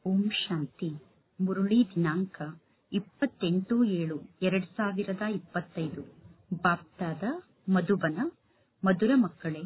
ಓಂ ಶಾಂತಿ ಮುರುಳಿ ದಿನಾಂಕ ಇಪ್ಪತ್ತೆಂಟು ಏಳು ಎರಡ್ ಸಾವಿರದ ಇಪ್ಪತ್ತೈದು ಬಾಪ್ದಾದ ಮಧುಬನ ಮಧುರ ಮಕ್ಕಳೇ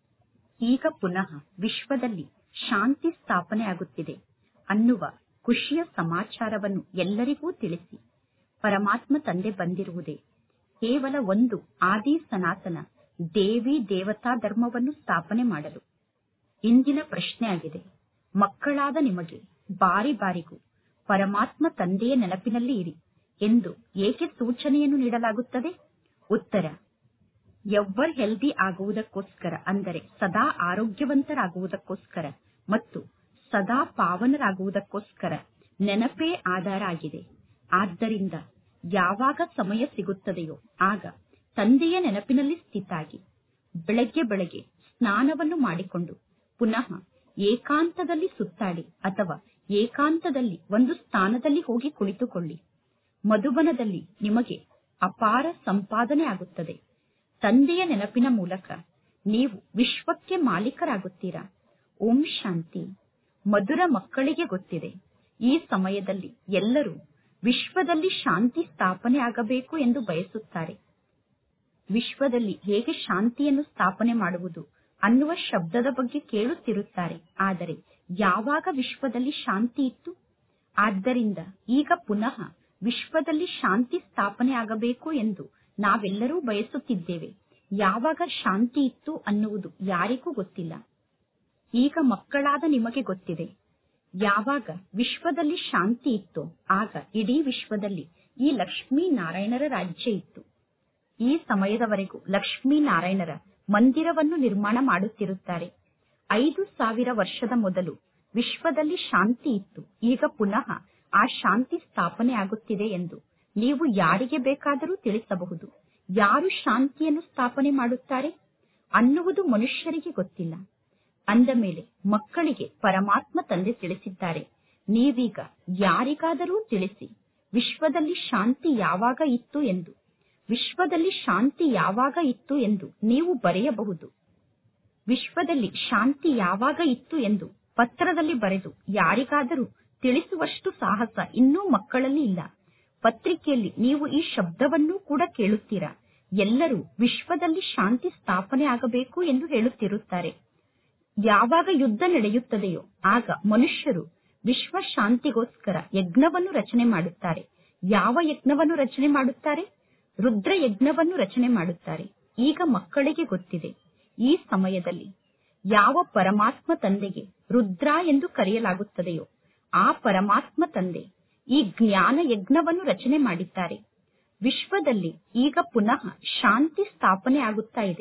ಈಗ ಪುನಃ ವಿಶ್ವದಲ್ಲಿ ಶಾಂತಿ ಸ್ಥಾಪನೆ ಆಗುತ್ತಿದೆ ಅನ್ನುವ ಖುಷಿಯ ಸಮಾಚಾರವನ್ನು ಎಲ್ಲರಿಗೂ ತಿಳಿಸಿ ಪರಮಾತ್ಮ ತಂದೆ ಬಂದಿರುವುದೇ ಕೇವಲ ಒಂದು ಆದಿ ಸನಾತನ ದೇವಿ ದೇವತಾ ಧರ್ಮವನ್ನು ಸ್ಥಾಪನೆ ಮಾಡಲು ಇಂದಿನ ಪ್ರಶ್ನೆಯಾಗಿದೆ ಮಕ್ಕಳಾದ ನಿಮಗೆ ಬಾರಿ ಬಾರಿಗೂ ಪರಮಾತ್ಮ ತಂದೆಯ ನೆನಪಿನಲ್ಲಿ ಇರಿ ಎಂದು ಏಕೆ ಸೂಚನೆಯನ್ನು ನೀಡಲಾಗುತ್ತದೆ ಉತ್ತರ ಎವ್ವರ್ ಹೆಲ್ದಿ ಆಗುವುದಕ್ಕೋಸ್ಕರ ಅಂದರೆ ಸದಾ ಆರೋಗ್ಯವಂತರಾಗುವುದಕ್ಕೋಸ್ಕರ ಮತ್ತು ಸದಾ ಪಾವನರಾಗುವುದಕ್ಕೋಸ್ಕರ ನೆನಪೇ ಆಧಾರ ಆಗಿದೆ ಆದ್ದರಿಂದ ಯಾವಾಗ ಸಮಯ ಸಿಗುತ್ತದೆಯೋ ಆಗ ತಂದೆಯ ನೆನಪಿನಲ್ಲಿ ಸ್ಥಿತಾಗಿ ಬೆಳಗ್ಗೆ ಬೆಳಗ್ಗೆ ಸ್ನಾನವನ್ನು ಮಾಡಿಕೊಂಡು ಪುನಃ ಏಕಾಂತದಲ್ಲಿ ಸುತ್ತಾಡಿ ಅಥವಾ ಏಕಾಂತದಲ್ಲಿ ಒಂದು ಸ್ಥಾನದಲ್ಲಿ ಹೋಗಿ ಕುಳಿತುಕೊಳ್ಳಿ ಮಧುಬನದಲ್ಲಿ ನಿಮಗೆ ಅಪಾರ ಸಂಪಾದನೆ ಆಗುತ್ತದೆ ತಂದೆಯ ನೆನಪಿನ ಮೂಲಕ ನೀವು ವಿಶ್ವಕ್ಕೆ ಮಾಲೀಕರಾಗುತ್ತೀರಾ ಓಂ ಶಾಂತಿ ಮಧುರ ಮಕ್ಕಳಿಗೆ ಗೊತ್ತಿದೆ ಈ ಸಮಯದಲ್ಲಿ ಎಲ್ಲರೂ ವಿಶ್ವದಲ್ಲಿ ಶಾಂತಿ ಸ್ಥಾಪನೆ ಆಗಬೇಕು ಎಂದು ಬಯಸುತ್ತಾರೆ ವಿಶ್ವದಲ್ಲಿ ಹೇಗೆ ಶಾಂತಿಯನ್ನು ಸ್ಥಾಪನೆ ಮಾಡುವುದು ಅನ್ನುವ ಶಬ್ದದ ಬಗ್ಗೆ ಕೇಳುತ್ತಿರುತ್ತಾರೆ ಆದರೆ ಯಾವಾಗ ವಿಶ್ವದಲ್ಲಿ ಶಾಂತಿ ಇತ್ತು ಆದ್ದರಿಂದ ಈಗ ಪುನಃ ವಿಶ್ವದಲ್ಲಿ ಶಾಂತಿ ಸ್ಥಾಪನೆ ಆಗಬೇಕು ಎಂದು ನಾವೆಲ್ಲರೂ ಬಯಸುತ್ತಿದ್ದೇವೆ ಯಾವಾಗ ಶಾಂತಿ ಇತ್ತು ಅನ್ನುವುದು ಯಾರಿಗೂ ಗೊತ್ತಿಲ್ಲ ಈಗ ಮಕ್ಕಳಾದ ನಿಮಗೆ ಗೊತ್ತಿದೆ ಯಾವಾಗ ವಿಶ್ವದಲ್ಲಿ ಶಾಂತಿ ಇತ್ತೋ ಆಗ ಇಡೀ ವಿಶ್ವದಲ್ಲಿ ಈ ಲಕ್ಷ್ಮೀ ನಾರಾಯಣರ ರಾಜ್ಯ ಇತ್ತು ಈ ಸಮಯದವರೆಗೂ ಲಕ್ಷ್ಮೀ ನಾರಾಯಣರ ಮಂದಿರವನ್ನು ನಿರ್ಮಾಣ ಮಾಡುತ್ತಿರುತ್ತಾರೆ ಐದು ಸಾವಿರ ವರ್ಷದ ಮೊದಲು ವಿಶ್ವದಲ್ಲಿ ಶಾಂತಿ ಇತ್ತು ಈಗ ಪುನಃ ಆ ಶಾಂತಿ ಸ್ಥಾಪನೆ ಆಗುತ್ತಿದೆ ಎಂದು ನೀವು ಯಾರಿಗೆ ಬೇಕಾದರೂ ತಿಳಿಸಬಹುದು ಯಾರು ಶಾಂತಿಯನ್ನು ಸ್ಥಾಪನೆ ಮಾಡುತ್ತಾರೆ ಅನ್ನುವುದು ಮನುಷ್ಯರಿಗೆ ಗೊತ್ತಿಲ್ಲ ಅಂದ ಮೇಲೆ ಮಕ್ಕಳಿಗೆ ಪರಮಾತ್ಮ ತಂದೆ ತಿಳಿಸಿದ್ದಾರೆ ನೀವೀಗ ಯಾರಿಗಾದರೂ ತಿಳಿಸಿ ವಿಶ್ವದಲ್ಲಿ ಶಾಂತಿ ಯಾವಾಗ ಇತ್ತು ಎಂದು ವಿಶ್ವದಲ್ಲಿ ಶಾಂತಿ ಯಾವಾಗ ಇತ್ತು ಎಂದು ನೀವು ಬರೆಯಬಹುದು ವಿಶ್ವದಲ್ಲಿ ಶಾಂತಿ ಯಾವಾಗ ಇತ್ತು ಎಂದು ಪತ್ರದಲ್ಲಿ ಬರೆದು ಯಾರಿಗಾದರೂ ತಿಳಿಸುವಷ್ಟು ಸಾಹಸ ಇನ್ನೂ ಮಕ್ಕಳಲ್ಲಿ ಇಲ್ಲ ಪತ್ರಿಕೆಯಲ್ಲಿ ನೀವು ಈ ಶಬ್ದವನ್ನೂ ಕೂಡ ಕೇಳುತ್ತೀರಾ ಎಲ್ಲರೂ ವಿಶ್ವದಲ್ಲಿ ಶಾಂತಿ ಸ್ಥಾಪನೆ ಆಗಬೇಕು ಎಂದು ಹೇಳುತ್ತಿರುತ್ತಾರೆ ಯಾವಾಗ ಯುದ್ಧ ನಡೆಯುತ್ತದೆಯೋ ಆಗ ಮನುಷ್ಯರು ವಿಶ್ವ ಶಾಂತಿಗೋಸ್ಕರ ಯಜ್ಞವನ್ನು ರಚನೆ ಮಾಡುತ್ತಾರೆ ಯಾವ ಯಜ್ಞವನ್ನು ರಚನೆ ಮಾಡುತ್ತಾರೆ ರುದ್ರ ಯಜ್ಞವನ್ನು ರಚನೆ ಮಾಡುತ್ತಾರೆ ಈಗ ಮಕ್ಕಳಿಗೆ ಗೊತ್ತಿದೆ ಈ ಸಮಯದಲ್ಲಿ ಯಾವ ಪರಮಾತ್ಮ ತಂದೆಗೆ ರುದ್ರ ಎಂದು ಕರೆಯಲಾಗುತ್ತದೆಯೋ ಆ ಪರಮಾತ್ಮ ತಂದೆ ಈ ಜ್ಞಾನ ಯಜ್ಞವನ್ನು ರಚನೆ ಮಾಡಿದ್ದಾರೆ ವಿಶ್ವದಲ್ಲಿ ಈಗ ಪುನಃ ಶಾಂತಿ ಸ್ಥಾಪನೆ ಆಗುತ್ತಾ ಇದೆ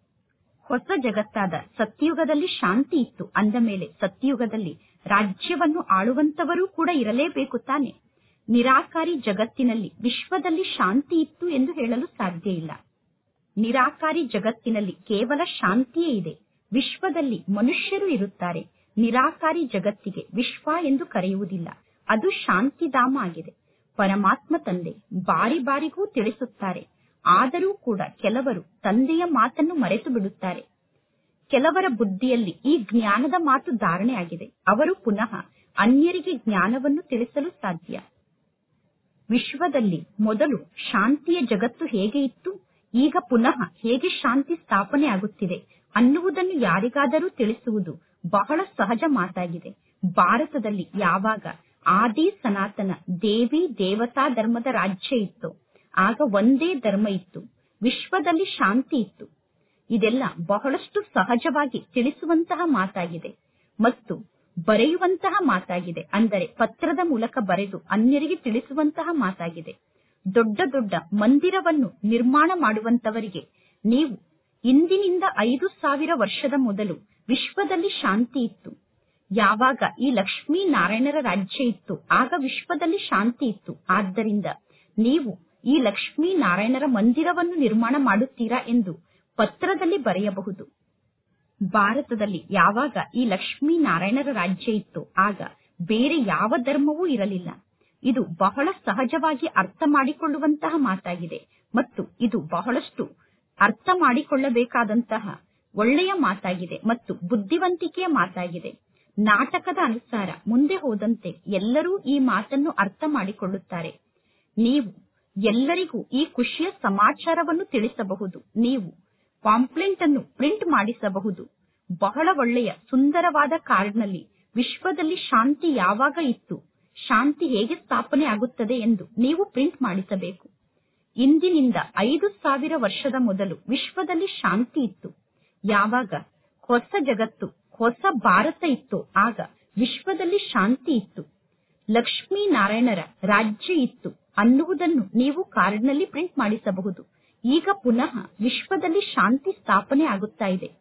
ಹೊಸ ಜಗತ್ತಾದ ಸತ್ಯುಗದಲ್ಲಿ ಶಾಂತಿ ಇತ್ತು ಅಂದ ಮೇಲೆ ಸತ್ಯುಗದಲ್ಲಿ ರಾಜ್ಯವನ್ನು ಆಳುವಂತವರೂ ಕೂಡ ಇರಲೇಬೇಕು ತಾನೆ ನಿರಾಕಾರಿ ಜಗತ್ತಿನಲ್ಲಿ ವಿಶ್ವದಲ್ಲಿ ಶಾಂತಿ ಇತ್ತು ಎಂದು ಹೇಳಲು ಸಾಧ್ಯ ಇಲ್ಲ ನಿರಾಕಾರಿ ಜಗತ್ತಿನಲ್ಲಿ ಕೇವಲ ಶಾಂತಿಯೇ ಇದೆ ವಿಶ್ವದಲ್ಲಿ ಮನುಷ್ಯರು ಇರುತ್ತಾರೆ ನಿರಾಕಾರಿ ಜಗತ್ತಿಗೆ ವಿಶ್ವ ಎಂದು ಕರೆಯುವುದಿಲ್ಲ ಅದು ಶಾಂತಿಧಾಮ ಆಗಿದೆ ಪರಮಾತ್ಮ ತಂದೆ ಬಾರಿ ಬಾರಿಗೂ ತಿಳಿಸುತ್ತಾರೆ ಆದರೂ ಕೂಡ ಕೆಲವರು ತಂದೆಯ ಮಾತನ್ನು ಮರೆತು ಬಿಡುತ್ತಾರೆ ಕೆಲವರ ಬುದ್ಧಿಯಲ್ಲಿ ಈ ಜ್ಞಾನದ ಮಾತು ಧಾರಣೆ ಆಗಿದೆ ಅವರು ಪುನಃ ಅನ್ಯರಿಗೆ ಜ್ಞಾನವನ್ನು ತಿಳಿಸಲು ಸಾಧ್ಯ ವಿಶ್ವದಲ್ಲಿ ಮೊದಲು ಶಾಂತಿಯ ಜಗತ್ತು ಹೇಗೆ ಇತ್ತು ಈಗ ಪುನಃ ಹೇಗೆ ಶಾಂತಿ ಸ್ಥಾಪನೆ ಆಗುತ್ತಿದೆ ಅನ್ನುವುದನ್ನು ಯಾರಿಗಾದರೂ ತಿಳಿಸುವುದು ಬಹಳ ಸಹಜ ಮಾತಾಗಿದೆ ಭಾರತದಲ್ಲಿ ಯಾವಾಗ ಆದಿ ಸನಾತನ ದೇವಿ ದೇವತಾ ಧರ್ಮದ ರಾಜ್ಯ ಇತ್ತು ಆಗ ಒಂದೇ ಧರ್ಮ ಇತ್ತು ವಿಶ್ವದಲ್ಲಿ ಶಾಂತಿ ಇತ್ತು ಇದೆಲ್ಲ ಬಹಳಷ್ಟು ಸಹಜವಾಗಿ ತಿಳಿಸುವಂತಹ ಮಾತಾಗಿದೆ ಮತ್ತು ಬರೆಯುವಂತಹ ಮಾತಾಗಿದೆ ಅಂದರೆ ಪತ್ರದ ಮೂಲಕ ಬರೆದು ಅನ್ಯರಿಗೆ ತಿಳಿಸುವಂತಹ ಮಾತಾಗಿದೆ ದೊಡ್ಡ ದೊಡ್ಡ ಮಂದಿರವನ್ನು ನಿರ್ಮಾಣ ಮಾಡುವಂತವರಿಗೆ ನೀವು ಇಂದಿನಿಂದ ಐದು ಸಾವಿರ ವರ್ಷದ ಮೊದಲು ವಿಶ್ವದಲ್ಲಿ ಶಾಂತಿ ಇತ್ತು ಯಾವಾಗ ಈ ಲಕ್ಷ್ಮೀ ನಾರಾಯಣರ ರಾಜ್ಯ ಇತ್ತು ಆಗ ವಿಶ್ವದಲ್ಲಿ ಶಾಂತಿ ಇತ್ತು ಆದ್ದರಿಂದ ನೀವು ಈ ಲಕ್ಷ್ಮೀ ನಾರಾಯಣರ ಮಂದಿರವನ್ನು ನಿರ್ಮಾಣ ಮಾಡುತ್ತೀರಾ ಎಂದು ಪತ್ರದಲ್ಲಿ ಬರೆಯಬಹುದು ಭಾರತದಲ್ಲಿ ಯಾವಾಗ ಈ ಲಕ್ಷ್ಮೀ ನಾರಾಯಣರ ರಾಜ್ಯ ಇತ್ತು ಆಗ ಬೇರೆ ಯಾವ ಧರ್ಮವೂ ಇರಲಿಲ್ಲ ಇದು ಬಹಳ ಸಹಜವಾಗಿ ಅರ್ಥ ಮಾಡಿಕೊಳ್ಳುವಂತಹ ಮಾತಾಗಿದೆ ಮತ್ತು ಇದು ಬಹಳಷ್ಟು ಅರ್ಥ ಮಾಡಿಕೊಳ್ಳಬೇಕಾದಂತಹ ಒಳ್ಳೆಯ ಮಾತಾಗಿದೆ ಮತ್ತು ಬುದ್ಧಿವಂತಿಕೆಯ ಮಾತಾಗಿದೆ ನಾಟಕದ ಅನುಸಾರ ಮುಂದೆ ಹೋದಂತೆ ಎಲ್ಲರೂ ಈ ಮಾತನ್ನು ಅರ್ಥ ಮಾಡಿಕೊಳ್ಳುತ್ತಾರೆ ನೀವು ಎಲ್ಲರಿಗೂ ಈ ಖುಷಿಯ ಸಮಾಚಾರವನ್ನು ತಿಳಿಸಬಹುದು ನೀವು ಪಾಂಪ್ಲೆಂಟ್ ಅನ್ನು ಪ್ರಿಂಟ್ ಮಾಡಿಸಬಹುದು ಬಹಳ ಒಳ್ಳೆಯ ಸುಂದರವಾದ ಕಾರ್ಡ್ನಲ್ಲಿ ವಿಶ್ವದಲ್ಲಿ ಶಾಂತಿ ಯಾವಾಗ ಇತ್ತು ಶಾಂತಿ ಹೇಗೆ ಸ್ಥಾಪನೆ ಆಗುತ್ತದೆ ಎಂದು ನೀವು ಪ್ರಿಂಟ್ ಮಾಡಿಸಬೇಕು ಇಂದಿನಿಂದ ಐದು ಸಾವಿರ ವರ್ಷದ ಮೊದಲು ವಿಶ್ವದಲ್ಲಿ ಶಾಂತಿ ಇತ್ತು ಯಾವಾಗ ಹೊಸ ಜಗತ್ತು ಹೊಸ ಭಾರತ ಇತ್ತು ಆಗ ವಿಶ್ವದಲ್ಲಿ ಶಾಂತಿ ಇತ್ತು ಲಕ್ಷ್ಮೀ ನಾರಾಯಣರ ರಾಜ್ಯ ಇತ್ತು ಅನ್ನುವುದನ್ನು ನೀವು ಕಾರ್ಡ್ನಲ್ಲಿ ಪ್ರಿಂಟ್ ಮಾಡಿಸಬಹುದು ಈಗ ಪುನಃ ವಿಶ್ವದಲ್ಲಿ ಶಾಂತಿ ಸ್ಥಾಪನೆ ಆಗುತ್ತಾ ಇದೆ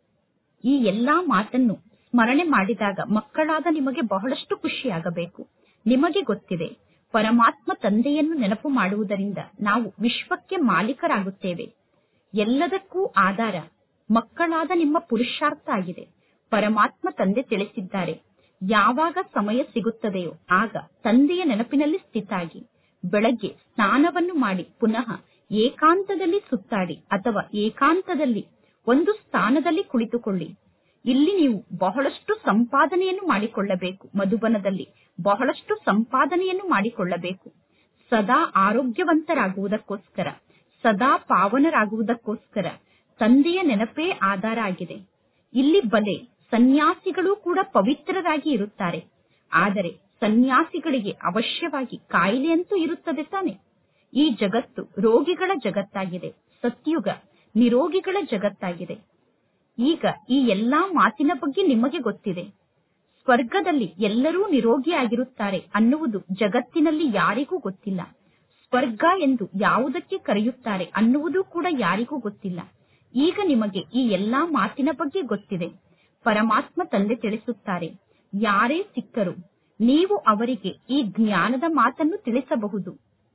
ಈ ಎಲ್ಲಾ ಮಾತನ್ನು ಸ್ಮರಣೆ ಮಾಡಿದಾಗ ಮಕ್ಕಳಾದ ನಿಮಗೆ ಬಹಳಷ್ಟು ಖುಷಿಯಾಗಬೇಕು ನಿಮಗೆ ಗೊತ್ತಿದೆ ಪರಮಾತ್ಮ ತಂದೆಯನ್ನು ನೆನಪು ಮಾಡುವುದರಿಂದ ನಾವು ವಿಶ್ವಕ್ಕೆ ಮಾಲೀಕರಾಗುತ್ತೇವೆ ಎಲ್ಲದಕ್ಕೂ ಆಧಾರ ಮಕ್ಕಳಾದ ನಿಮ್ಮ ಪುರುಷಾರ್ಥ ಆಗಿದೆ ಪರಮಾತ್ಮ ತಂದೆ ತಿಳಿಸಿದ್ದಾರೆ ಯಾವಾಗ ಸಮಯ ಸಿಗುತ್ತದೆಯೋ ಆಗ ತಂದೆಯ ನೆನಪಿನಲ್ಲಿ ಸ್ಥಿತಾಗಿ ಬೆಳಗ್ಗೆ ಸ್ನಾನವನ್ನು ಮಾಡಿ ಪುನಃ ಏಕಾಂತದಲ್ಲಿ ಸುತ್ತಾಡಿ ಅಥವಾ ಏಕಾಂತದಲ್ಲಿ ಒಂದು ಸ್ಥಾನದಲ್ಲಿ ಕುಳಿತುಕೊಳ್ಳಿ ಇಲ್ಲಿ ನೀವು ಬಹಳಷ್ಟು ಸಂಪಾದನೆಯನ್ನು ಮಾಡಿಕೊಳ್ಳಬೇಕು ಮಧುಬನದಲ್ಲಿ ಬಹಳಷ್ಟು ಸಂಪಾದನೆಯನ್ನು ಮಾಡಿಕೊಳ್ಳಬೇಕು ಸದಾ ಆರೋಗ್ಯವಂತರಾಗುವುದಕ್ಕೋಸ್ಕರ ಸದಾ ಪಾವನರಾಗುವುದಕ್ಕೋಸ್ಕರ ತಂದೆಯ ನೆನಪೇ ಆಧಾರ ಆಗಿದೆ ಇಲ್ಲಿ ಬಲೆ ಸನ್ಯಾಸಿಗಳು ಕೂಡ ಪವಿತ್ರರಾಗಿ ಇರುತ್ತಾರೆ ಆದರೆ ಸನ್ಯಾಸಿಗಳಿಗೆ ಅವಶ್ಯವಾಗಿ ಕಾಯಿಲೆಯಂತೂ ಇರುತ್ತದೆ ತಾನೆ ಈ ಜಗತ್ತು ರೋಗಿಗಳ ಜಗತ್ತಾಗಿದೆ ಸತ್ಯುಗ ನಿರೋಗಿಗಳ ಜಗತ್ತಾಗಿದೆ ಈಗ ಈ ಎಲ್ಲಾ ಮಾತಿನ ಬಗ್ಗೆ ನಿಮಗೆ ಗೊತ್ತಿದೆ ಸ್ವರ್ಗದಲ್ಲಿ ಎಲ್ಲರೂ ನಿರೋಗಿಯಾಗಿರುತ್ತಾರೆ ಅನ್ನುವುದು ಜಗತ್ತಿನಲ್ಲಿ ಯಾರಿಗೂ ಗೊತ್ತಿಲ್ಲ ಸ್ವರ್ಗ ಎಂದು ಯಾವುದಕ್ಕೆ ಕರೆಯುತ್ತಾರೆ ಅನ್ನುವುದು ಕೂಡ ಯಾರಿಗೂ ಗೊತ್ತಿಲ್ಲ ಈಗ ನಿಮಗೆ ಈ ಎಲ್ಲಾ ಮಾತಿನ ಬಗ್ಗೆ ಗೊತ್ತಿದೆ ಪರಮಾತ್ಮ ತಂದೆ ತಿಳಿಸುತ್ತಾರೆ ಯಾರೇ ಸಿಕ್ಕರು ನೀವು ಅವರಿಗೆ ಈ ಜ್ಞಾನದ ಮಾತನ್ನು ತಿಳಿಸಬಹುದು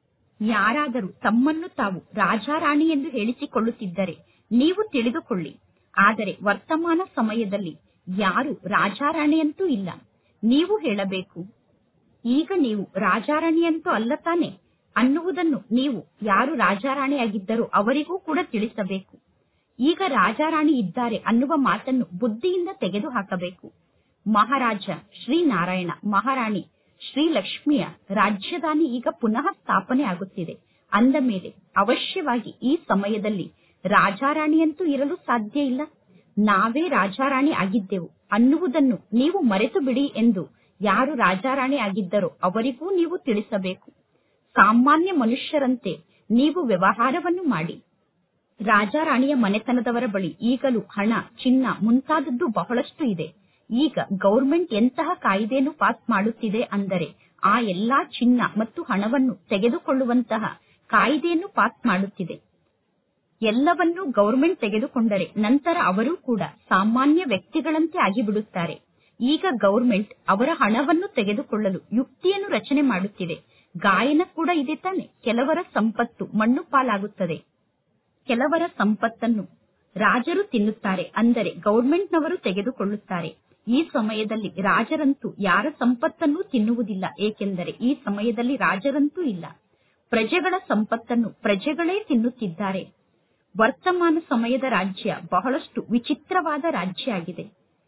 ಯಾರಾದರೂ ತಮ್ಮನ್ನು ತಾವು ರಾಜಾರಾಣಿ ಎಂದು ಹೇಳಿಸಿಕೊಳ್ಳುತ್ತಿದ್ದರೆ ನೀವು ತಿಳಿದುಕೊಳ್ಳಿ ಆದರೆ ವರ್ತಮಾನ ಸಮಯದಲ್ಲಿ ಯಾರು ರಾಜಾರಾಣಿಯಂತೂ ಇಲ್ಲ ನೀವು ಹೇಳಬೇಕು ಈಗ ನೀವು ರಾಜಾರಾಣಿಯಂತೂ ಅಲ್ಲ ತಾನೆ ಅನ್ನುವುದನ್ನು ನೀವು ಯಾರು ರಾಜಾರಾಣಿಯಾಗಿದ್ದರೋ ಅವರಿಗೂ ಕೂಡ ತಿಳಿಸಬೇಕು ಈಗ ರಾಜಾರಾಣಿ ಇದ್ದಾರೆ ಅನ್ನುವ ಮಾತನ್ನು ಬುದ್ಧಿಯಿಂದ ತೆಗೆದು ಹಾಕಬೇಕು ಮಹಾರಾಜ ಶ್ರೀನಾರಾಯಣ ಮಹಾರಾಣಿ ಶ್ರೀ ಲಕ್ಷ್ಮಿಯ ರಾಜ್ಯದಾನಿ ಈಗ ಪುನಃ ಸ್ಥಾಪನೆ ಆಗುತ್ತಿದೆ ಅಂದ ಮೇಲೆ ಅವಶ್ಯವಾಗಿ ಈ ಸಮಯದಲ್ಲಿ ರಾಜಾರಾಣಿಯಂತೂ ಇರಲು ಸಾಧ್ಯ ಇಲ್ಲ ನಾವೇ ರಾಜಾರಾಣಿ ಆಗಿದ್ದೆವು ಅನ್ನುವುದನ್ನು ನೀವು ಮರೆತು ಬಿಡಿ ಎಂದು ಯಾರು ರಾಜಾರಾಣಿ ಆಗಿದ್ದರೋ ಅವರಿಗೂ ನೀವು ತಿಳಿಸಬೇಕು ಸಾಮಾನ್ಯ ಮನುಷ್ಯರಂತೆ ನೀವು ವ್ಯವಹಾರವನ್ನು ಮಾಡಿ ರಾಜಾರಾಣಿಯ ಮನೆತನದವರ ಬಳಿ ಈಗಲೂ ಹಣ ಚಿನ್ನ ಮುಂತಾದದ್ದು ಬಹಳಷ್ಟು ಇದೆ ಈಗ ಗೌರ್ಮೆಂಟ್ ಎಂತಹ ಕಾಯ್ದೆಯನ್ನು ಪಾಸ್ ಮಾಡುತ್ತಿದೆ ಅಂದರೆ ಆ ಎಲ್ಲಾ ಚಿನ್ನ ಮತ್ತು ಹಣವನ್ನು ತೆಗೆದುಕೊಳ್ಳುವಂತಹ ಕಾಯ್ದೆಯನ್ನು ಪಾಸ್ ಮಾಡುತ್ತಿದೆ ಎಲ್ಲವನ್ನೂ ಗೌರ್ಮೆಂಟ್ ತೆಗೆದುಕೊಂಡರೆ ನಂತರ ಅವರೂ ಕೂಡ ಸಾಮಾನ್ಯ ವ್ಯಕ್ತಿಗಳಂತೆ ಆಗಿಬಿಡುತ್ತಾರೆ ಈಗ ಗೌರ್ಮೆಂಟ್ ಅವರ ಹಣವನ್ನು ತೆಗೆದುಕೊಳ್ಳಲು ಯುಕ್ತಿಯನ್ನು ರಚನೆ ಮಾಡುತ್ತಿದೆ ಗಾಯನ ಕೂಡ ಇದೆ ತಾನೆ ಕೆಲವರ ಸಂಪತ್ತು ಮಣ್ಣು ಪಾಲಾಗುತ್ತದೆ ಕೆಲವರ ಸಂಪತ್ತನ್ನು ರಾಜರು ತಿನ್ನುತ್ತಾರೆ ಅಂದರೆ ಗೌರ್ಮೆಂಟ್ನವರು ತೆಗೆದುಕೊಳ್ಳುತ್ತಾರೆ ಈ ಸಮಯದಲ್ಲಿ ರಾಜರಂತೂ ಯಾರ ಸಂಪತ್ತನ್ನು ತಿನ್ನುವುದಿಲ್ಲ ಏಕೆಂದರೆ ಈ ಸಮಯದಲ್ಲಿ ರಾಜರಂತೂ ಇಲ್ಲ ಪ್ರಜೆಗಳ ಸಂಪತ್ತನ್ನು ಪ್ರಜೆಗಳೇ ತಿನ್ನುತ್ತಿದ್ದಾರೆ ವರ್ತಮಾನ ಸಮಯದ ರಾಜ್ಯ ಬಹಳಷ್ಟು ವಿಚಿತ್ರವಾದ ರಾಜ್ಯ ಆಗಿದೆ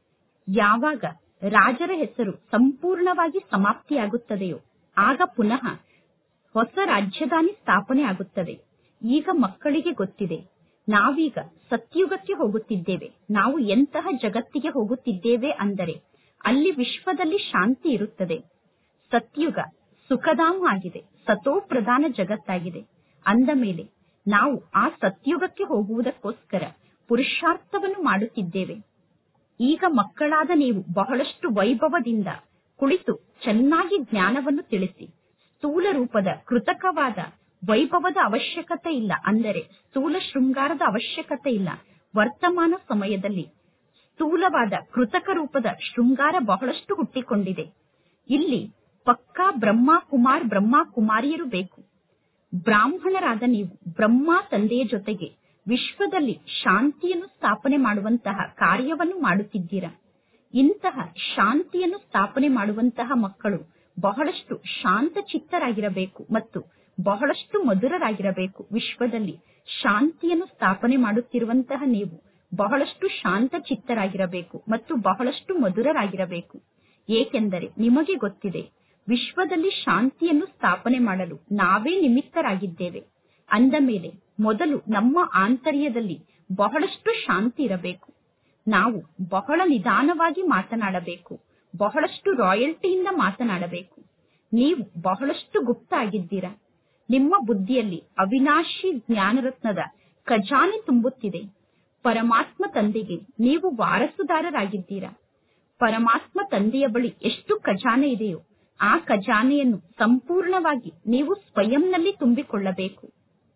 ಯಾವಾಗ ರಾಜರ ಹೆಸರು ಸಂಪೂರ್ಣವಾಗಿ ಸಮಾಪ್ತಿಯಾಗುತ್ತದೆಯೋ ಆಗ ಪುನಃ ಹೊಸ ರಾಜ್ಯದಾನಿ ಸ್ಥಾಪನೆ ಆಗುತ್ತದೆ ಈಗ ಮಕ್ಕಳಿಗೆ ಗೊತ್ತಿದೆ ನಾವೀಗ ಸತ್ಯುಗಕ್ಕೆ ಹೋಗುತ್ತಿದ್ದೇವೆ ನಾವು ಎಂತಹ ಜಗತ್ತಿಗೆ ಹೋಗುತ್ತಿದ್ದೇವೆ ಅಂದರೆ ಅಲ್ಲಿ ವಿಶ್ವದಲ್ಲಿ ಶಾಂತಿ ಇರುತ್ತದೆ ಸತ್ಯುಗ ಸುಖಧಾಮ ಆಗಿದೆ ಸತೋ ಪ್ರಧಾನ ಜಗತ್ತಾಗಿದೆ ಅಂದ ಮೇಲೆ ನಾವು ಆ ಸತ್ಯುಗಕ್ಕೆ ಹೋಗುವುದಕ್ಕೋಸ್ಕರ ಪುರುಷಾರ್ಥವನ್ನು ಮಾಡುತ್ತಿದ್ದೇವೆ ಈಗ ಮಕ್ಕಳಾದ ನೀವು ಬಹಳಷ್ಟು ವೈಭವದಿಂದ ಕುಳಿತು ಚೆನ್ನಾಗಿ ಜ್ಞಾನವನ್ನು ತಿಳಿಸಿ ಸ್ಥೂಲ ರೂಪದ ಕೃತಕವಾದ ವೈಭವದ ಅವಶ್ಯಕತೆ ಇಲ್ಲ ಅಂದರೆ ಸ್ಥೂಲ ಶೃಂಗಾರದ ಅವಶ್ಯಕತೆ ಇಲ್ಲ ವರ್ತಮಾನ ಸಮಯದಲ್ಲಿ ಸ್ಥೂಲವಾದ ಕೃತಕ ರೂಪದ ಶೃಂಗಾರ ಬಹಳಷ್ಟು ಹುಟ್ಟಿಕೊಂಡಿದೆ ಇಲ್ಲಿ ಪಕ್ಕಾ ಬ್ರಹ್ಮ ಕುಮಾರ್ ಬ್ರಹ್ಮ ಕುಮಾರಿಯರು ಬೇಕು ಬ್ರಾಹ್ಮಣರಾದ ನೀವು ಬ್ರಹ್ಮ ತಂದೆಯ ಜೊತೆಗೆ ವಿಶ್ವದಲ್ಲಿ ಶಾಂತಿಯನ್ನು ಸ್ಥಾಪನೆ ಮಾಡುವಂತಹ ಕಾರ್ಯವನ್ನು ಮಾಡುತ್ತಿದ್ದೀರಾ ಇಂತಹ ಶಾಂತಿಯನ್ನು ಸ್ಥಾಪನೆ ಮಾಡುವಂತಹ ಮಕ್ಕಳು ಬಹಳಷ್ಟು ಶಾಂತ ಚಿತ್ತರಾಗಿರಬೇಕು ಮತ್ತು ಬಹಳಷ್ಟು ಮಧುರರಾಗಿರಬೇಕು ವಿಶ್ವದಲ್ಲಿ ಶಾಂತಿಯನ್ನು ಸ್ಥಾಪನೆ ಮಾಡುತ್ತಿರುವಂತಹ ನೀವು ಬಹಳಷ್ಟು ಶಾಂತ ಚಿತ್ತರಾಗಿರಬೇಕು ಮತ್ತು ಬಹಳಷ್ಟು ಮಧುರರಾಗಿರಬೇಕು ಏಕೆಂದರೆ ನಿಮಗೆ ಗೊತ್ತಿದೆ ವಿಶ್ವದಲ್ಲಿ ಶಾಂತಿಯನ್ನು ಸ್ಥಾಪನೆ ಮಾಡಲು ನಾವೇ ನಿಮಿತ್ತರಾಗಿದ್ದೇವೆ ಅಂದ ಮೇಲೆ ಮೊದಲು ನಮ್ಮ ಆಂತರ್ಯದಲ್ಲಿ ಬಹಳಷ್ಟು ಶಾಂತಿ ಇರಬೇಕು ನಾವು ಬಹಳ ನಿಧಾನವಾಗಿ ಮಾತನಾಡಬೇಕು ಬಹಳಷ್ಟು ರಾಯಲ್ಟಿಯಿಂದ ಮಾತನಾಡಬೇಕು ನೀವು ಬಹಳಷ್ಟು ಗುಪ್ತ ಆಗಿದ್ದೀರಾ ನಿಮ್ಮ ಬುದ್ಧಿಯಲ್ಲಿ ಅವಿನಾಶಿ ಜ್ಞಾನರತ್ನದ ಖಜಾನೆ ತುಂಬುತ್ತಿದೆ ಪರಮಾತ್ಮ ತಂದೆಗೆ ನೀವು ವಾರಸುದಾರರಾಗಿದ್ದೀರಾ ಪರಮಾತ್ಮ ತಂದೆಯ ಬಳಿ ಎಷ್ಟು ಖಜಾನೆ ಇದೆಯೋ ಆ ಖಜಾನೆಯನ್ನು ಸಂಪೂರ್ಣವಾಗಿ ನೀವು ಸ್ವಯಂನಲ್ಲಿ ತುಂಬಿಕೊಳ್ಳಬೇಕು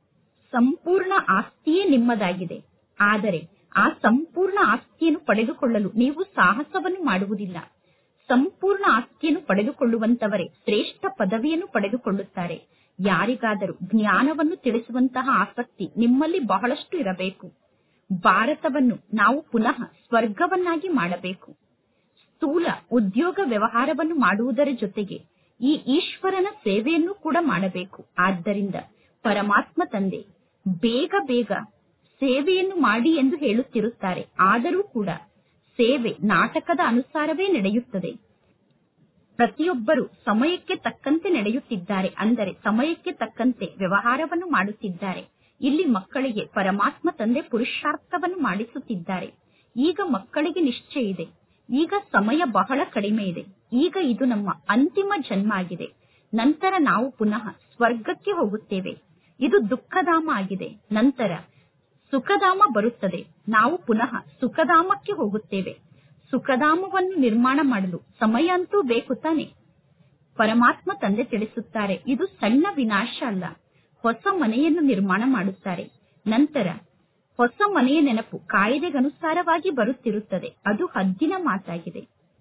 ಸಂಪೂರ್ಣ ಆಸ್ತಿಯೇ ನಿಮ್ಮದಾಗಿದೆ ಆದರೆ ಆ ಸಂಪೂರ್ಣ ಆಸ್ತಿಯನ್ನು ಪಡೆದುಕೊಳ್ಳಲು ನೀವು ಸಾಹಸವನ್ನು ಮಾಡುವುದಿಲ್ಲ ಸಂಪೂರ್ಣ ಆಸ್ತಿಯನ್ನು ಪಡೆದುಕೊಳ್ಳುವಂತವರೇ ಶ್ರೇಷ್ಠ ಪದವಿಯನ್ನು ಪಡೆದುಕೊಳ್ಳುತ್ತಾರೆ ಯಾರಿಗಾದರೂ ಜ್ಞಾನವನ್ನು ತಿಳಿಸುವಂತಹ ಆಸಕ್ತಿ ನಿಮ್ಮಲ್ಲಿ ಬಹಳಷ್ಟು ಇರಬೇಕು ಭಾರತವನ್ನು ನಾವು ಪುನಃ ಸ್ವರ್ಗವನ್ನಾಗಿ ಮಾಡಬೇಕು ಸ್ಥೂಲ ಉದ್ಯೋಗ ವ್ಯವಹಾರವನ್ನು ಮಾಡುವುದರ ಜೊತೆಗೆ ಈ ಈಶ್ವರನ ಸೇವೆಯನ್ನು ಕೂಡ ಮಾಡಬೇಕು ಆದ್ದರಿಂದ ಪರಮಾತ್ಮ ತಂದೆ ಬೇಗ ಬೇಗ ಸೇವೆಯನ್ನು ಮಾಡಿ ಎಂದು ಹೇಳುತ್ತಿರುತ್ತಾರೆ ಆದರೂ ಕೂಡ ಸೇವೆ ನಾಟಕದ ಅನುಸಾರವೇ ನಡೆಯುತ್ತದೆ ಪ್ರತಿಯೊಬ್ಬರು ಸಮಯಕ್ಕೆ ತಕ್ಕಂತೆ ನಡೆಯುತ್ತಿದ್ದಾರೆ ಅಂದರೆ ಸಮಯಕ್ಕೆ ತಕ್ಕಂತೆ ವ್ಯವಹಾರವನ್ನು ಮಾಡುತ್ತಿದ್ದಾರೆ ಇಲ್ಲಿ ಮಕ್ಕಳಿಗೆ ಪರಮಾತ್ಮ ತಂದೆ ಪುರುಷಾರ್ಥವನ್ನು ಮಾಡಿಸುತ್ತಿದ್ದಾರೆ ಈಗ ಮಕ್ಕಳಿಗೆ ನಿಶ್ಚಯ ಇದೆ ಈಗ ಸಮಯ ಬಹಳ ಕಡಿಮೆ ಇದೆ ಈಗ ಇದು ನಮ್ಮ ಅಂತಿಮ ಜನ್ಮ ಆಗಿದೆ ನಂತರ ನಾವು ಪುನಃ ಸ್ವರ್ಗಕ್ಕೆ ಹೋಗುತ್ತೇವೆ ಇದು ದುಃಖಧಾಮ ಆಗಿದೆ ನಂತರ ಸುಖಧಾಮ ಬರುತ್ತದೆ ನಾವು ಪುನಃ ಸುಖಧಾಮಕ್ಕೆ ಹೋಗುತ್ತೇವೆ ಸುಖಧಾಮವನ್ನು ನಿರ್ಮಾಣ ಮಾಡಲು ಸಮಯ ಅಂತೂ ಬೇಕು ತಾನೆ ಪರಮಾತ್ಮ ತಂದೆ ತಿಳಿಸುತ್ತಾರೆ ಇದು ಸಣ್ಣ ವಿನಾಶ ಅಲ್ಲ ಹೊಸ ಮನೆಯನ್ನು ನಿರ್ಮಾಣ ಮಾಡುತ್ತಾರೆ ನಂತರ ಹೊಸ ಮನೆಯ ನೆನಪು ಕಾಯ್ದೆಗನುಸಾರವಾಗಿ ಬರುತ್ತಿರುತ್ತದೆ ಅದು ಹದ್ದಿನ ಮಾತಾಗಿದೆ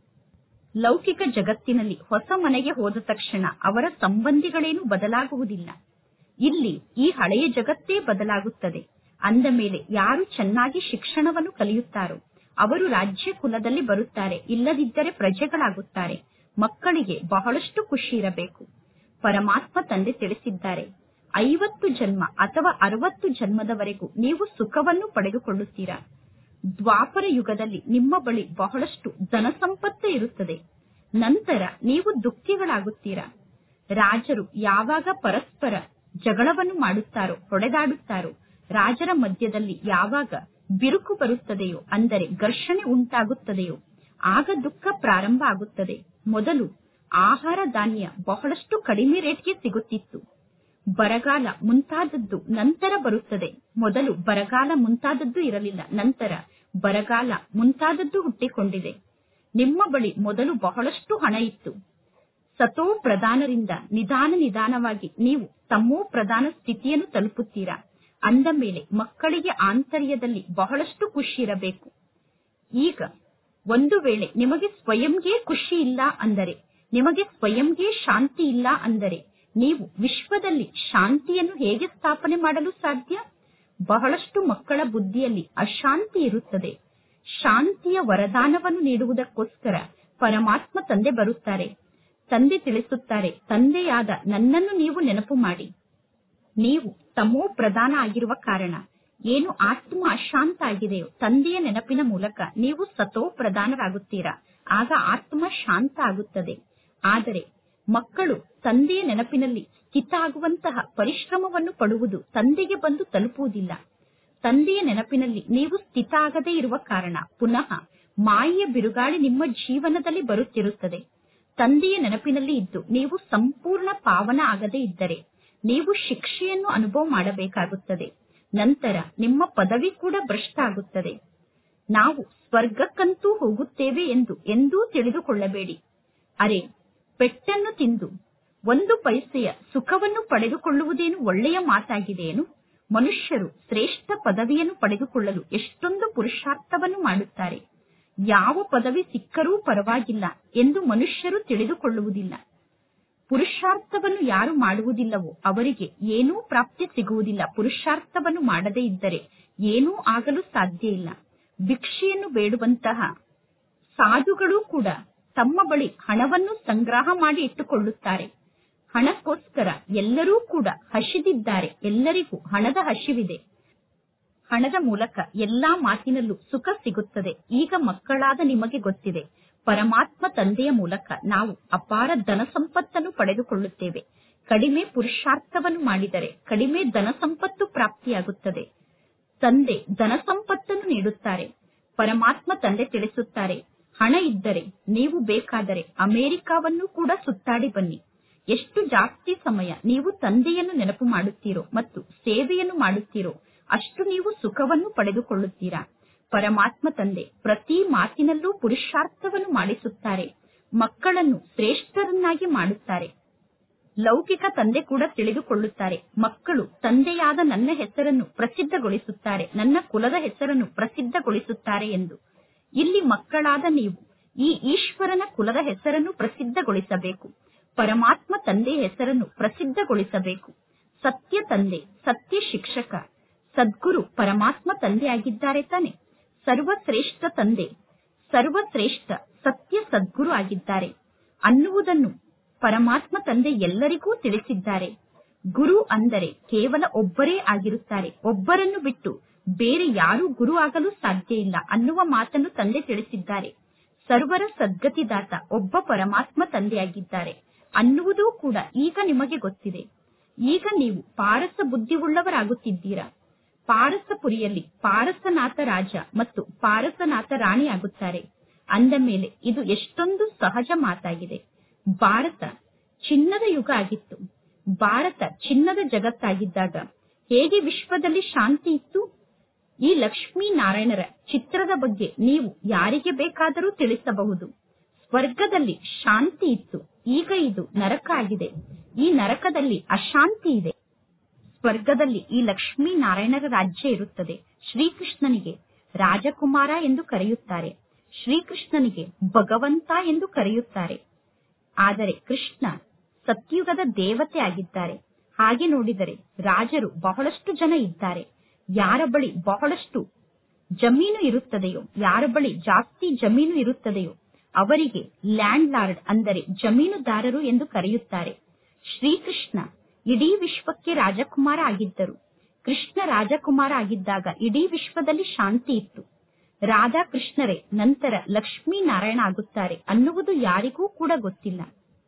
ಲೌಕಿಕ ಜಗತ್ತಿನಲ್ಲಿ ಹೊಸ ಮನೆಗೆ ಹೋದ ತಕ್ಷಣ ಅವರ ಸಂಬಂಧಿಗಳೇನು ಬದಲಾಗುವುದಿಲ್ಲ ಇಲ್ಲಿ ಈ ಹಳೆಯ ಜಗತ್ತೇ ಬದಲಾಗುತ್ತದೆ ಅಂದ ಮೇಲೆ ಯಾರು ಚೆನ್ನಾಗಿ ಶಿಕ್ಷಣವನ್ನು ಕಲಿಯುತ್ತಾರೋ ಅವರು ರಾಜ್ಯ ಕುಲದಲ್ಲಿ ಬರುತ್ತಾರೆ ಇಲ್ಲದಿದ್ದರೆ ಪ್ರಜೆಗಳಾಗುತ್ತಾರೆ ಮಕ್ಕಳಿಗೆ ಬಹಳಷ್ಟು ಖುಷಿ ಇರಬೇಕು ಪರಮಾತ್ಮ ತಂದೆ ತಿಳಿಸಿದ್ದಾರೆ ಐವತ್ತು ಜನ್ಮ ಅಥವಾ ಅರವತ್ತು ಜನ್ಮದವರೆಗೂ ನೀವು ಸುಖವನ್ನು ಪಡೆದುಕೊಳ್ಳುತ್ತೀರಾ ದ್ವಾಪರ ಯುಗದಲ್ಲಿ ನಿಮ್ಮ ಬಳಿ ಬಹಳಷ್ಟು ಧನ ಸಂಪತ್ತು ಇರುತ್ತದೆ ನಂತರ ನೀವು ದುಃಖಿಗಳಾಗುತ್ತೀರಾ ರಾಜರು ಯಾವಾಗ ಪರಸ್ಪರ ಜಗಳವನ್ನು ಮಾಡುತ್ತಾರೋ ಹೊಡೆದಾಡುತ್ತಾರೋ ರಾಜರ ಮಧ್ಯದಲ್ಲಿ ಯಾವಾಗ ಬಿರುಕು ಬರುತ್ತದೆಯೋ ಅಂದರೆ ಘರ್ಷಣೆ ಉಂಟಾಗುತ್ತದೆಯೋ ಆಗ ದುಃಖ ಪ್ರಾರಂಭ ಆಗುತ್ತದೆ ಮೊದಲು ಆಹಾರ ಧಾನ್ಯ ಬಹಳಷ್ಟು ಕಡಿಮೆ ರೇಟ್ಗೆ ಸಿಗುತ್ತಿತ್ತು ಬರಗಾಲ ಮುಂತಾದದ್ದು ನಂತರ ಬರುತ್ತದೆ ಮೊದಲು ಬರಗಾಲ ಮುಂತಾದದ್ದು ಇರಲಿಲ್ಲ ನಂತರ ಬರಗಾಲ ಮುಂತಾದದ್ದು ಹುಟ್ಟಿಕೊಂಡಿದೆ ನಿಮ್ಮ ಬಳಿ ಮೊದಲು ಬಹಳಷ್ಟು ಹಣ ಇತ್ತು ಸತೋ ಪ್ರಧಾನರಿಂದ ನಿಧಾನ ನಿಧಾನವಾಗಿ ನೀವು ತಮ್ಮೋ ಪ್ರಧಾನ ಸ್ಥಿತಿಯನ್ನು ತಲುಪುತ್ತೀರಾ ಅಂದ ಮೇಲೆ ಮಕ್ಕಳಿಗೆ ಆಂತರ್ಯದಲ್ಲಿ ಬಹಳಷ್ಟು ಖುಷಿ ಇರಬೇಕು ಈಗ ಒಂದು ವೇಳೆ ನಿಮಗೆ ಸ್ವಯಂಗೆ ಖುಷಿ ಇಲ್ಲ ಅಂದರೆ ನಿಮಗೆ ಸ್ವಯಂಗೆ ಶಾಂತಿ ಇಲ್ಲ ಅಂದರೆ ನೀವು ವಿಶ್ವದಲ್ಲಿ ಶಾಂತಿಯನ್ನು ಹೇಗೆ ಸ್ಥಾಪನೆ ಮಾಡಲು ಸಾಧ್ಯ ಬಹಳಷ್ಟು ಮಕ್ಕಳ ಬುದ್ಧಿಯಲ್ಲಿ ಅಶಾಂತಿ ಇರುತ್ತದೆ ಶಾಂತಿಯ ವರದಾನವನ್ನು ನೀಡುವುದಕ್ಕೋಸ್ಕರ ಪರಮಾತ್ಮ ತಂದೆ ಬರುತ್ತಾರೆ ತಂದೆ ತಿಳಿಸುತ್ತಾರೆ ತಂದೆಯಾದ ನನ್ನನ್ನು ನೀವು ನೆನಪು ಮಾಡಿ ನೀವು ತಮೋ ಪ್ರಧಾನ ಆಗಿರುವ ಕಾರಣ ಏನು ಆತ್ಮ ಅಶಾಂತ ಆಗಿದೆಯೋ ತಂದೆಯ ನೆನಪಿನ ಮೂಲಕ ನೀವು ಸತೋ ಪ್ರಧಾನರಾಗುತ್ತೀರಾ ಆಗ ಆತ್ಮ ಶಾಂತ ಆಗುತ್ತದೆ ಆದರೆ ಮಕ್ಕಳು ತಂದೆಯ ನೆನಪಿನಲ್ಲಿ ಸ್ಥಿತ ಆಗುವಂತಹ ಪರಿಶ್ರಮವನ್ನು ಪಡುವುದು ತಂದೆಗೆ ಬಂದು ತಲುಪುವುದಿಲ್ಲ ತಂದೆಯ ನೆನಪಿನಲ್ಲಿ ನೀವು ಸ್ಥಿತ ಆಗದೇ ಇರುವ ಕಾರಣ ಪುನಃ ಮಾಯೆಯ ಬಿರುಗಾಳಿ ನಿಮ್ಮ ಜೀವನದಲ್ಲಿ ಬರುತ್ತಿರುತ್ತದೆ ತಂದೆಯ ನೆನಪಿನಲ್ಲಿ ಇದ್ದು ನೀವು ಸಂಪೂರ್ಣ ಪಾವನ ಆಗದೇ ಇದ್ದರೆ ನೀವು ಶಿಕ್ಷೆಯನ್ನು ಅನುಭವ ಮಾಡಬೇಕಾಗುತ್ತದೆ ನಂತರ ನಿಮ್ಮ ಪದವಿ ಕೂಡ ಭ್ರಷ್ಟ ಆಗುತ್ತದೆ ನಾವು ಸ್ವರ್ಗಕ್ಕಂತೂ ಹೋಗುತ್ತೇವೆ ಎಂದು ಎಂದೂ ತಿಳಿದುಕೊಳ್ಳಬೇಡಿ ಅರೆ ಪೆಟ್ಟನ್ನು ತಿಂದು ಒಂದು ಪೈಸೆಯ ಸುಖವನ್ನು ಪಡೆದುಕೊಳ್ಳುವುದೇನು ಒಳ್ಳೆಯ ಮಾತಾಗಿದೆಯೇನು ಮನುಷ್ಯರು ಶ್ರೇಷ್ಠ ಪದವಿಯನ್ನು ಪಡೆದುಕೊಳ್ಳಲು ಎಷ್ಟೊಂದು ಪುರುಷಾರ್ಥವನ್ನು ಮಾಡುತ್ತಾರೆ ಯಾವ ಪದವಿ ಸಿಕ್ಕರೂ ಪರವಾಗಿಲ್ಲ ಎಂದು ಮನುಷ್ಯರು ತಿಳಿದುಕೊಳ್ಳುವುದಿಲ್ಲ ಪುರುಷಾರ್ಥವನ್ನು ಯಾರು ಮಾಡುವುದಿಲ್ಲವೋ ಅವರಿಗೆ ಏನೂ ಪ್ರಾಪ್ತಿ ಸಿಗುವುದಿಲ್ಲ ಪುರುಷಾರ್ಥವನ್ನು ಮಾಡದೇ ಇದ್ದರೆ ಏನೂ ಆಗಲು ಸಾಧ್ಯ ಇಲ್ಲ ಭಿಕ್ಷೆಯನ್ನು ಬೇಡುವಂತಹ ಸಾಧುಗಳು ಕೂಡ ತಮ್ಮ ಬಳಿ ಹಣವನ್ನು ಸಂಗ್ರಹ ಮಾಡಿ ಇಟ್ಟುಕೊಳ್ಳುತ್ತಾರೆ ಹಣಕ್ಕೋಸ್ಕರ ಎಲ್ಲರೂ ಕೂಡ ಹಸಿದಿದ್ದಾರೆ ಎಲ್ಲರಿಗೂ ಹಣದ ಹಸಿವಿದೆ ಹಣದ ಮೂಲಕ ಎಲ್ಲಾ ಮಾತಿನಲ್ಲೂ ಸುಖ ಸಿಗುತ್ತದೆ ಈಗ ಮಕ್ಕಳಾದ ನಿಮಗೆ ಗೊತ್ತಿದೆ ಪರಮಾತ್ಮ ತಂದೆಯ ಮೂಲಕ ನಾವು ಅಪಾರ ಧನ ಸಂಪತ್ತನ್ನು ಪಡೆದುಕೊಳ್ಳುತ್ತೇವೆ ಕಡಿಮೆ ಪುರುಷಾರ್ಥವನ್ನು ಮಾಡಿದರೆ ಕಡಿಮೆ ಧನ ಸಂಪತ್ತು ಪ್ರಾಪ್ತಿಯಾಗುತ್ತದೆ ತಂದೆ ಧನ ಸಂಪತ್ತನ್ನು ನೀಡುತ್ತಾರೆ ಪರಮಾತ್ಮ ತಂದೆ ತಿಳಿಸುತ್ತಾರೆ ಹಣ ಇದ್ದರೆ ನೀವು ಬೇಕಾದರೆ ಅಮೆರಿಕಾವನ್ನು ಕೂಡ ಸುತ್ತಾಡಿ ಬನ್ನಿ ಎಷ್ಟು ಜಾಸ್ತಿ ಸಮಯ ನೀವು ತಂದೆಯನ್ನು ನೆನಪು ಮಾಡುತ್ತೀರೋ ಮತ್ತು ಸೇವೆಯನ್ನು ಮಾಡುತ್ತೀರೋ ಅಷ್ಟು ನೀವು ಸುಖವನ್ನು ಪಡೆದುಕೊಳ್ಳುತ್ತೀರಾ ಪರಮಾತ್ಮ ತಂದೆ ಪ್ರತಿ ಮಾತಿನಲ್ಲೂ ಪುರುಷಾರ್ಥವನ್ನು ಮಾಡಿಸುತ್ತಾರೆ ಮಕ್ಕಳನ್ನು ಶ್ರೇಷ್ಠರನ್ನಾಗಿ ಮಾಡುತ್ತಾರೆ ಲೌಕಿಕ ತಂದೆ ಕೂಡ ತಿಳಿದುಕೊಳ್ಳುತ್ತಾರೆ ಮಕ್ಕಳು ತಂದೆಯಾದ ನನ್ನ ಹೆಸರನ್ನು ಪ್ರಸಿದ್ಧಗೊಳಿಸುತ್ತಾರೆ ನನ್ನ ಕುಲದ ಹೆಸರನ್ನು ಪ್ರಸಿದ್ಧಗೊಳಿಸುತ್ತಾರೆ ಎಂದು ಇಲ್ಲಿ ಮಕ್ಕಳಾದ ನೀವು ಈ ಈಶ್ವರನ ಕುಲದ ಹೆಸರನ್ನು ಪ್ರಸಿದ್ಧಗೊಳಿಸಬೇಕು ಪರಮಾತ್ಮ ತಂದೆಯ ಹೆಸರನ್ನು ಪ್ರಸಿದ್ಧಗೊಳಿಸಬೇಕು ಸತ್ಯ ತಂದೆ ಸತ್ಯ ಶಿಕ್ಷಕ ಸದ್ಗುರು ಪರಮಾತ್ಮ ತಂದೆಯಾಗಿದ್ದಾರೆ ತಾನೆ ಸರ್ವಶ್ರೇಷ್ಠ ತಂದೆ ಸರ್ವಶ್ರೇಷ್ಠ ಸತ್ಯ ಸದ್ಗುರು ಆಗಿದ್ದಾರೆ ಅನ್ನುವುದನ್ನು ಪರಮಾತ್ಮ ತಂದೆ ಎಲ್ಲರಿಗೂ ತಿಳಿಸಿದ್ದಾರೆ ಗುರು ಅಂದರೆ ಕೇವಲ ಒಬ್ಬರೇ ಆಗಿರುತ್ತಾರೆ ಒಬ್ಬರನ್ನು ಬಿಟ್ಟು ಬೇರೆ ಯಾರೂ ಗುರು ಆಗಲು ಸಾಧ್ಯ ಇಲ್ಲ ಅನ್ನುವ ಮಾತನ್ನು ತಂದೆ ತಿಳಿಸಿದ್ದಾರೆ ಸರ್ವರ ಸದ್ಗತಿದಾತ ಒಬ್ಬ ಪರಮಾತ್ಮ ತಂದೆಯಾಗಿದ್ದಾರೆ ಅನ್ನುವುದೂ ಕೂಡ ಈಗ ನಿಮಗೆ ಗೊತ್ತಿದೆ ಈಗ ನೀವು ಪಾರಸ ಬುದ್ಧಿವುಳ್ಳವರಾಗುತ್ತಿದ್ದೀರಾ ಪಾರಸಪುರಿಯಲ್ಲಿ ಪಾರಸನಾಥ ರಾಜ ಮತ್ತು ಪಾರಸನಾಥ ರಾಣಿ ಆಗುತ್ತಾರೆ ಅಂದ ಮೇಲೆ ಇದು ಎಷ್ಟೊಂದು ಸಹಜ ಮಾತಾಗಿದೆ ಭಾರತ ಚಿನ್ನದ ಯುಗ ಆಗಿತ್ತು ಭಾರತ ಚಿನ್ನದ ಜಗತ್ತಾಗಿದ್ದಾಗ ಹೇಗೆ ವಿಶ್ವದಲ್ಲಿ ಶಾಂತಿ ಇತ್ತು ಈ ಲಕ್ಷ್ಮೀ ನಾರಾಯಣರ ಚಿತ್ರದ ಬಗ್ಗೆ ನೀವು ಯಾರಿಗೆ ಬೇಕಾದರೂ ತಿಳಿಸಬಹುದು ಸ್ವರ್ಗದಲ್ಲಿ ಶಾಂತಿ ಇತ್ತು ಈಗ ಇದು ನರಕ ಆಗಿದೆ ಈ ನರಕದಲ್ಲಿ ಅಶಾಂತಿ ಇದೆ ಸ್ವರ್ಗದಲ್ಲಿ ಈ ಲಕ್ಷ್ಮೀ ನಾರಾಯಣರ ರಾಜ್ಯ ಇರುತ್ತದೆ ಶ್ರೀಕೃಷ್ಣನಿಗೆ ರಾಜಕುಮಾರ ಎಂದು ಕರೆಯುತ್ತಾರೆ ಶ್ರೀಕೃಷ್ಣನಿಗೆ ಭಗವಂತ ಎಂದು ಕರೆಯುತ್ತಾರೆ ಆದರೆ ಕೃಷ್ಣ ಸತ್ಯುಗದ ದೇವತೆ ಆಗಿದ್ದಾರೆ ಹಾಗೆ ನೋಡಿದರೆ ರಾಜರು ಬಹಳಷ್ಟು ಜನ ಇದ್ದಾರೆ ಯಾರ ಬಳಿ ಬಹಳಷ್ಟು ಜಮೀನು ಇರುತ್ತದೆಯೋ ಯಾರ ಬಳಿ ಜಾಸ್ತಿ ಜಮೀನು ಇರುತ್ತದೆಯೋ ಅವರಿಗೆ ಲ್ಯಾಂಡ್ ಲಾರ್ಡ್ ಅಂದರೆ ಜಮೀನುದಾರರು ಎಂದು ಕರೆಯುತ್ತಾರೆ ಶ್ರೀಕೃಷ್ಣ ಇಡೀ ವಿಶ್ವಕ್ಕೆ ರಾಜಕುಮಾರ ಆಗಿದ್ದರು ಕೃಷ್ಣ ರಾಜಕುಮಾರ ಆಗಿದ್ದಾಗ ಇಡೀ ವಿಶ್ವದಲ್ಲಿ ಶಾಂತಿ ಇತ್ತು ರಾಧಾಕೃಷ್ಣರೇ ನಂತರ ಲಕ್ಷ್ಮೀ ನಾರಾಯಣ ಆಗುತ್ತಾರೆ ಅನ್ನುವುದು ಯಾರಿಗೂ ಕೂಡ ಗೊತ್ತಿಲ್ಲ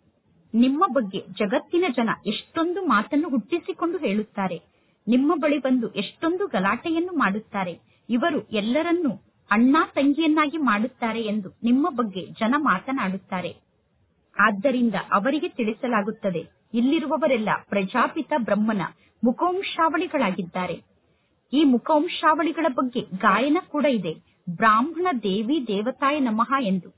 ನಿಮ್ಮ ಬಗ್ಗೆ ಜಗತ್ತಿನ ಜನ ಎಷ್ಟೊಂದು ಮಾತನ್ನು ಹುಟ್ಟಿಸಿಕೊಂಡು ಹೇಳುತ್ತಾರೆ ನಿಮ್ಮ ಬಳಿ ಬಂದು ಎಷ್ಟೊಂದು ಗಲಾಟೆಯನ್ನು ಮಾಡುತ್ತಾರೆ ಇವರು ಎಲ್ಲರನ್ನೂ ಅಣ್ಣ ತಂಗಿಯನ್ನಾಗಿ ಮಾಡುತ್ತಾರೆ ಎಂದು ನಿಮ್ಮ ಬಗ್ಗೆ ಜನ ಮಾತನಾಡುತ್ತಾರೆ ಆದ್ದರಿಂದ ಅವರಿಗೆ ತಿಳಿಸಲಾಗುತ್ತದೆ ಇಲ್ಲಿರುವವರೆಲ್ಲ ಪ್ರಜಾಪಿತ ಬ್ರಹ್ಮನ ಮುಖವಂಶಾವಳಿಗಳಾಗಿದ್ದಾರೆ ಈ ಮುಖವಂಶಾವಳಿಗಳ ಬಗ್ಗೆ ಗಾಯನ ಕೂಡ ಇದೆ ಬ್ರಾಹ್ಮಣ ದೇವಿ ದೇವತಾಯ ನಮಃ ಎಂದು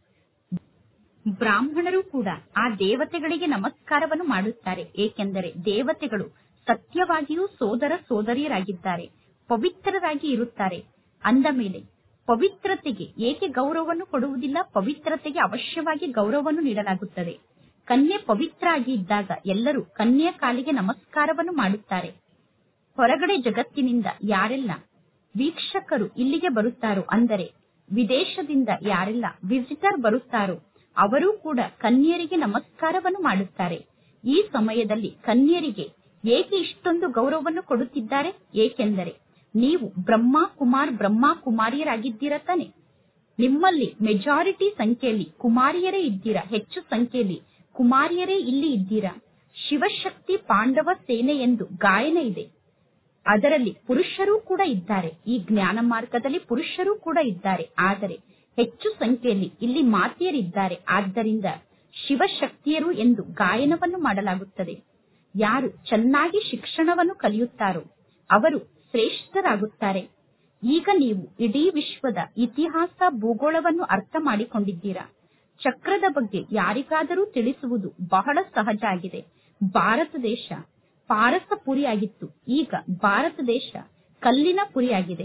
ಬ್ರಾಹ್ಮಣರು ಕೂಡ ಆ ದೇವತೆಗಳಿಗೆ ನಮಸ್ಕಾರವನ್ನು ಮಾಡುತ್ತಾರೆ ಏಕೆಂದರೆ ದೇವತೆಗಳು ಸತ್ಯವಾಗಿಯೂ ಸೋದರ ಸೋದರಿಯರಾಗಿದ್ದಾರೆ ಪವಿತ್ರರಾಗಿ ಇರುತ್ತಾರೆ ಅಂದ ಮೇಲೆ ಪವಿತ್ರತೆಗೆ ಏಕೆ ಗೌರವವನ್ನು ಕೊಡುವುದಿಲ್ಲ ಪವಿತ್ರತೆಗೆ ಅವಶ್ಯವಾಗಿ ಗೌರವವನ್ನು ನೀಡಲಾಗುತ್ತದೆ ಕನ್ಯೆ ಪವಿತ್ರ ಆಗಿ ಇದ್ದಾಗ ಎಲ್ಲರೂ ಕನ್ಯೆಯ ಕಾಲಿಗೆ ನಮಸ್ಕಾರವನ್ನು ಮಾಡುತ್ತಾರೆ ಹೊರಗಡೆ ಜಗತ್ತಿನಿಂದ ಯಾರೆಲ್ಲ ವೀಕ್ಷಕರು ಇಲ್ಲಿಗೆ ಬರುತ್ತಾರೋ ಅಂದರೆ ವಿದೇಶದಿಂದ ಯಾರೆಲ್ಲ ವಿಸಿಟರ್ ಬರುತ್ತಾರೋ ಅವರೂ ಕೂಡ ಕನ್ಯರಿಗೆ ನಮಸ್ಕಾರವನ್ನು ಮಾಡುತ್ತಾರೆ ಈ ಸಮಯದಲ್ಲಿ ಕನ್ಯರಿಗೆ ಏಕೆ ಇಷ್ಟೊಂದು ಗೌರವವನ್ನು ಕೊಡುತ್ತಿದ್ದಾರೆ ಏಕೆಂದರೆ ನೀವು ಬ್ರಹ್ಮ ಕುಮಾರ್ ಬ್ರಹ್ಮ ಕುಮಾರಿಯರಾಗಿದ್ದೀರ ತಾನೆ ನಿಮ್ಮಲ್ಲಿ ಮೆಜಾರಿಟಿ ಸಂಖ್ಯೆಯಲ್ಲಿ ಕುಮಾರಿಯರೇ ಇದ್ದೀರಾ ಹೆಚ್ಚು ಸಂಖ್ಯೆಯಲ್ಲಿ ಕುಮಾರಿಯರೇ ಇಲ್ಲಿ ಇದ್ದೀರಾ ಶಿವಶಕ್ತಿ ಪಾಂಡವ ಸೇನೆ ಎಂದು ಗಾಯನ ಇದೆ ಅದರಲ್ಲಿ ಪುರುಷರೂ ಕೂಡ ಇದ್ದಾರೆ ಈ ಜ್ಞಾನ ಮಾರ್ಗದಲ್ಲಿ ಪುರುಷರೂ ಕೂಡ ಇದ್ದಾರೆ ಆದರೆ ಹೆಚ್ಚು ಸಂಖ್ಯೆಯಲ್ಲಿ ಇಲ್ಲಿ ಮಾತೆಯರಿದ್ದಾರೆ ಆದ್ದರಿಂದ ಶಿವಶಕ್ತಿಯರು ಎಂದು ಗಾಯನವನ್ನು ಮಾಡಲಾಗುತ್ತದೆ ಯಾರು ಚೆನ್ನಾಗಿ ಶಿಕ್ಷಣವನ್ನು ಕಲಿಯುತ್ತಾರೋ ಅವರು ಶ್ರೇಷ್ಠರಾಗುತ್ತಾರೆ ಈಗ ನೀವು ಇಡೀ ವಿಶ್ವದ ಇತಿಹಾಸ ಭೂಗೋಳವನ್ನು ಅರ್ಥ ಮಾಡಿಕೊಂಡಿದ್ದೀರಾ ಚಕ್ರದ ಬಗ್ಗೆ ಯಾರಿಗಾದರೂ ತಿಳಿಸುವುದು ಬಹಳ ಸಹಜ ಆಗಿದೆ ಭಾರತ ದೇಶ ಪಾರಸ ಪುರಿಯಾಗಿತ್ತು ಈಗ ಭಾರತ ದೇಶ ಕಲ್ಲಿನ ಪುರಿಯಾಗಿದೆ